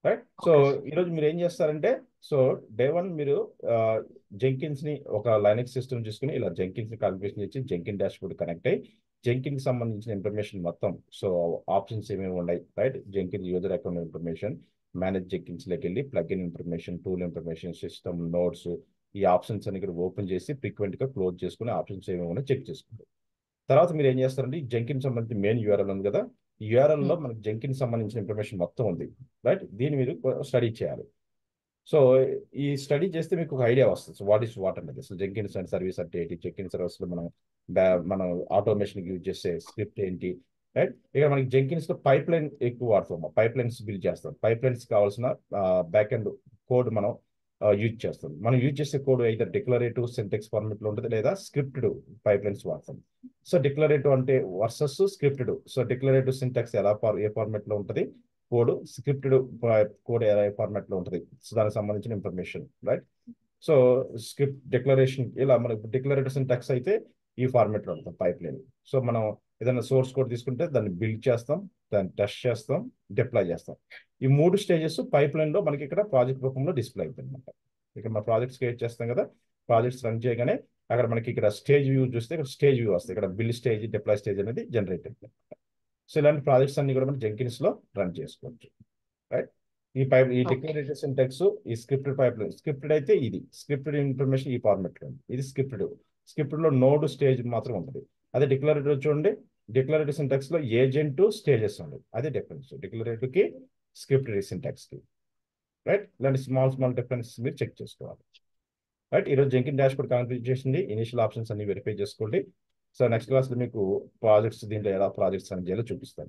రైట్ సో ఓకే సార్ ఈరోజు మీరు ఏం చేస్తారంటే సో డే వన్ మీరు జెంకిన్స్ ని ఒక లైనక్స్ సిస్టమ్ తీసుకుని ఇలా జెంకిన్స్ ని కాన్ఫిగరేషన్ చేసి జెంకిన్ డాష్ బోర్డ్ కనెక్ట్ అయ్యి జెంకిన్ కి సంబంధించిన ఇన్ఫర్మేషన్ మొత్తం సో ఆప్షన్స్ ఏమేమి ఉన్నాయి right Jenkins user account information manage Jenkins లోకి వెళ్ళి plugin information tool information system notes ఈ ఆప్షన్స్ అన్ని ఇక్కడ ఓపెన్ చేసి ఫ్రీక్వెంట్ గా క్లోజ్ చేసుకుని ఆప్షన్స్ ఏమేమి ఉన్నాయో చెక్ చేసుకుంటారు తర్వాత మీరు ఏం చేస్తారంటే ఈ జంకిన్ సంబంధించి మెయిన్ యూఆర్ఎల్ ఉంది కదా ఈ URL లో మనకి జంకిన్ సంబంధించిన ఇన్ఫర్మేషన్ మొత్తం ఉంది రైట్ దీన్ని మీరు స్టడీ చేయాలి సో ఈ స్టడీ చేస్తే మీకు ఒక ఐడియా వస్తుంది సో వాట్ ఈస్ వాట్ అనేది అసలు జంకిన్స్ అండ్ సర్వీస్ అంటే ఏంటి జంకిన్ సర్వీస్ లో మనం బ్యా- మనం ఆటోమేషన్ యూజ్ చేసే స్క్రిప్ట్ ఏంటి రైట్ ఇక మనకి జెంకిన్స్ లో పైప్ లైన్ ఎక్కువ వాడుతాం పైప్ లైన్స్ బిల్డ్ చేస్తాం పైప్ లైన్స్ కావాల్సిన బ్యాక్ అండ్ కోడ్ మనం యూజ్ చేస్తాం మనం యూజ్ చేసే కోడ్ అయితే డిక్లరేటివ్ సింటెక్స్ ఫార్మెట్ లో ఉంటుంది లేదా స్క్రిప్టెడ్ పైప్ లైన్స్ వాడతాం సో డిక్లరేటివ్ అంటే versus scripted so declarative syntax ఎలా ఫార్ ఏ ఫార్మాట్ లో ఉంటుంది కోడ్ స్క్రిప్టెడ్ కోడ్ ఎలా ఏ ఫార్మాట్ లో ఉంటుంది సో దానికి సంబంధించిన information right so script declaration ఇలా మనకు డిక్లరేటివ్ సింటాక్స్ అయితే ఈ ఫార్మాట్ లో ఉంటుంది పైప్ లైన్ సో మనం ఏదైనా సోర్స్ కోడ్ తీసుకుంటే దాన్ని బిల్డ్ చేస్తాం దాన్ని టెస్ట్ చేస్తాం డిప్లాయ్ చేస్తాం ఈ మూడు స్టేజెస్ పైప్ లైన్ లో మనకి ఇక్కడ ప్రాజెక్ట్ రూపంలో డిస్ప్లే అవుతుంది అనమాట ఇక్కడ మన ప్రాజెక్ట్స్ క్రియేట్ చేస్తాం కదా ప్రాజెక్ట్స్ రన్ చేయగానే అక్కడ మనకి ఇక్కడ స్టేజ్ వ్యూ చూస్తే ఇక్కడ స్టేజ్ వ్యూ వస్తుంది ఇక్కడ బిల్ స్టేజ్ డిప్లాయ్ స్టేజ్ అనేది జనరేట్ అవుతుంది సో ఇలాంటి ప్రాజెక్ట్స్ అన్ని కూడా మనం జెంకిన్స్ లో రన్ చేసుకోవచ్చు రైట్ ఈ పైప్ ఈ ఓకే డిక్లరేటివ్ సింటాక్స్ ఈ స్క్రిప్టెడ్ పైప్ లైన్ స్క్రిప్టెడ్ అయితే ఇది స్క్రిప్టెడ్ ఇన్ఫర్మేషన్ ఈ ఫార్మెట్ లో ఉంది ఇది స్క్రిప్టెడ్ స్క్రిప్టెడ్ లో నోడ్ స్టేజ్ మాత్రం ఉంటుంది అదే డిక్లరేటివ్ చూడండి డిక్లరేటివ్ సింటాక్స్ లో ఏజెంట్ స్టేజెస్ ఉండదు అదే డిఫరెన్స్ డిక్లరేటివ్ కి స్క్రిప్టెడ్ సింటాక్స్ కి రైట్ ఇలాంటి స్మాల్ స్మాల్ డిఫరెన్స్ మీరు చెక్ చేసుకోవాలి రైట్ ఈరోజు జంకిన్ డాష్ బోర్డ్ కాన్ఫిగర్ చేసింది ఇనిషియల్ ఆప్షన్స్ అన్ని వెరిఫై చేసుకోండి సో నెక్స్ట్ క్లాస్ లో మీకు ప్రాజెక్ట్స్ దీంట్లో ఎలా ప్రాజెక్ట్స్ అని చేయాలో చూపిస్తాను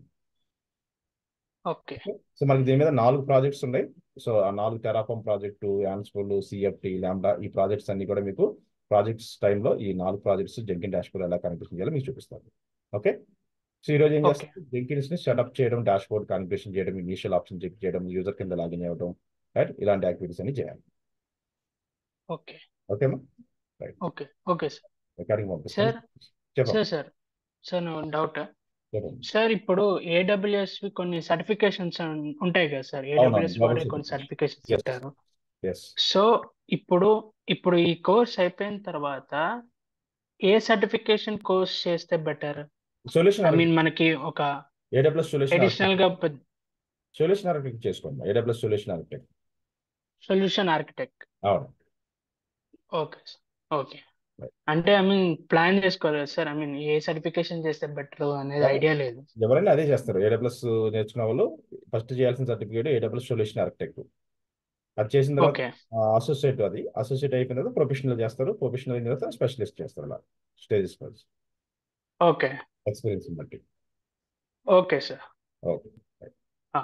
ఓకే సో మనకి దీని మీద నాలుగు ప్రాజెక్ట్స్ ఉన్నాయి సో ఆ నాలుగు టెరాఫామ్ ప్రాజెక్టు యాన్స్ఫుల్ సిఎఫ్టి ల్యాండా ఈ ప్రాజెక్ట్స్ అన్ని కూడా మీకు ప్రాజెక్ట్స్ టైంలో ఈ నాలుగు ప్రాజెక్ట్స్ జంకిన్ డాష్ బోర్డ్ ఎలా కనిపిస్తుంది చేయాలో మీకు చూపిస్తాను ఓకే సో ఈ రోజు ఏం ఓకే చేస్తాం జెంకిన్స్ ని సెటప్ చేయడం డాష్ బోర్డ్ కాన్ఫిగరేషన్ చేయడం ఇనిషియల్ ఆప్షన్ చెక్ చేయడం యూజర్ కింద లాగిన్ అవ్వడం రైట్ ఇలాంటి యాక్టివిటీస్ అన్ని చేయాలి ఓకే ఓకేమా right okay okay sir recording పంపిస్తాను సార్ చెప్పండి సార్ సార్ సార్ డౌట్ చెప్పండి సార్ ఇప్పుడు AWS వి కొన్ని సర్టిఫికేషన్స్ ఉంటాయి కదా సార్ అవునవును ఏడబ్ల్యూఎస్ గ్లోబల్ వాడే కొన్ని సర్టిఫికేషన్ సర్టిఫికేషన్స్ ఎస్ ఇస్తారు ఎస్ సో ఇప్పుడు ఇప్పుడు ఈ కోర్స్ అయిపోయిన తర్వాత ఏ సర్టిఫికేషన్ కోర్స్ చేస్తే బెటర్ సొల్యూషన్ ఐ మీన్ మనకి ఒక ఏడబ్ల్యూఎస్ సొల్యూషన్ అడిషనల్ గా సొల్యూషన్ ఆర్కిటెక్ట్ చేసుకోండి AWS solution architect solution architect అవును ఓకే ఓకే అంటే ఐ మీన్ ప్లాన్ చేసుకోలేదు సార్ ఐ మీన్ ఏ సర్టిఫికేషన్ చేస్తే బెటర్ అనేది ఐడియా లేదు ఎవరైనా అదే చేస్తారు ఏడబ్ల్యూఎస్ నేర్చుకున్న వాళ్ళు ఫస్ట్ చేయాల్సిన సర్టిఫికేట్ ఏడబ్ల్యూఎస్ సొల్యూషన్ ఆర్కిటెక్ట్ అది చేసిన తర్వాత ఓకే అసోసియేట్ అది అసోసియేట్ అయిపోయిన తర్వాత ప్రొఫెషనల్ చేస్తారు ప్రొఫెషనల్ అయిన తర్వాత స్పెషలిస్ట్ చేస్తారు అలా స్టేజెస్ ఓకే ఎక్స్పీరియన్స్ బట్టి ఓకే సార్ ఓకే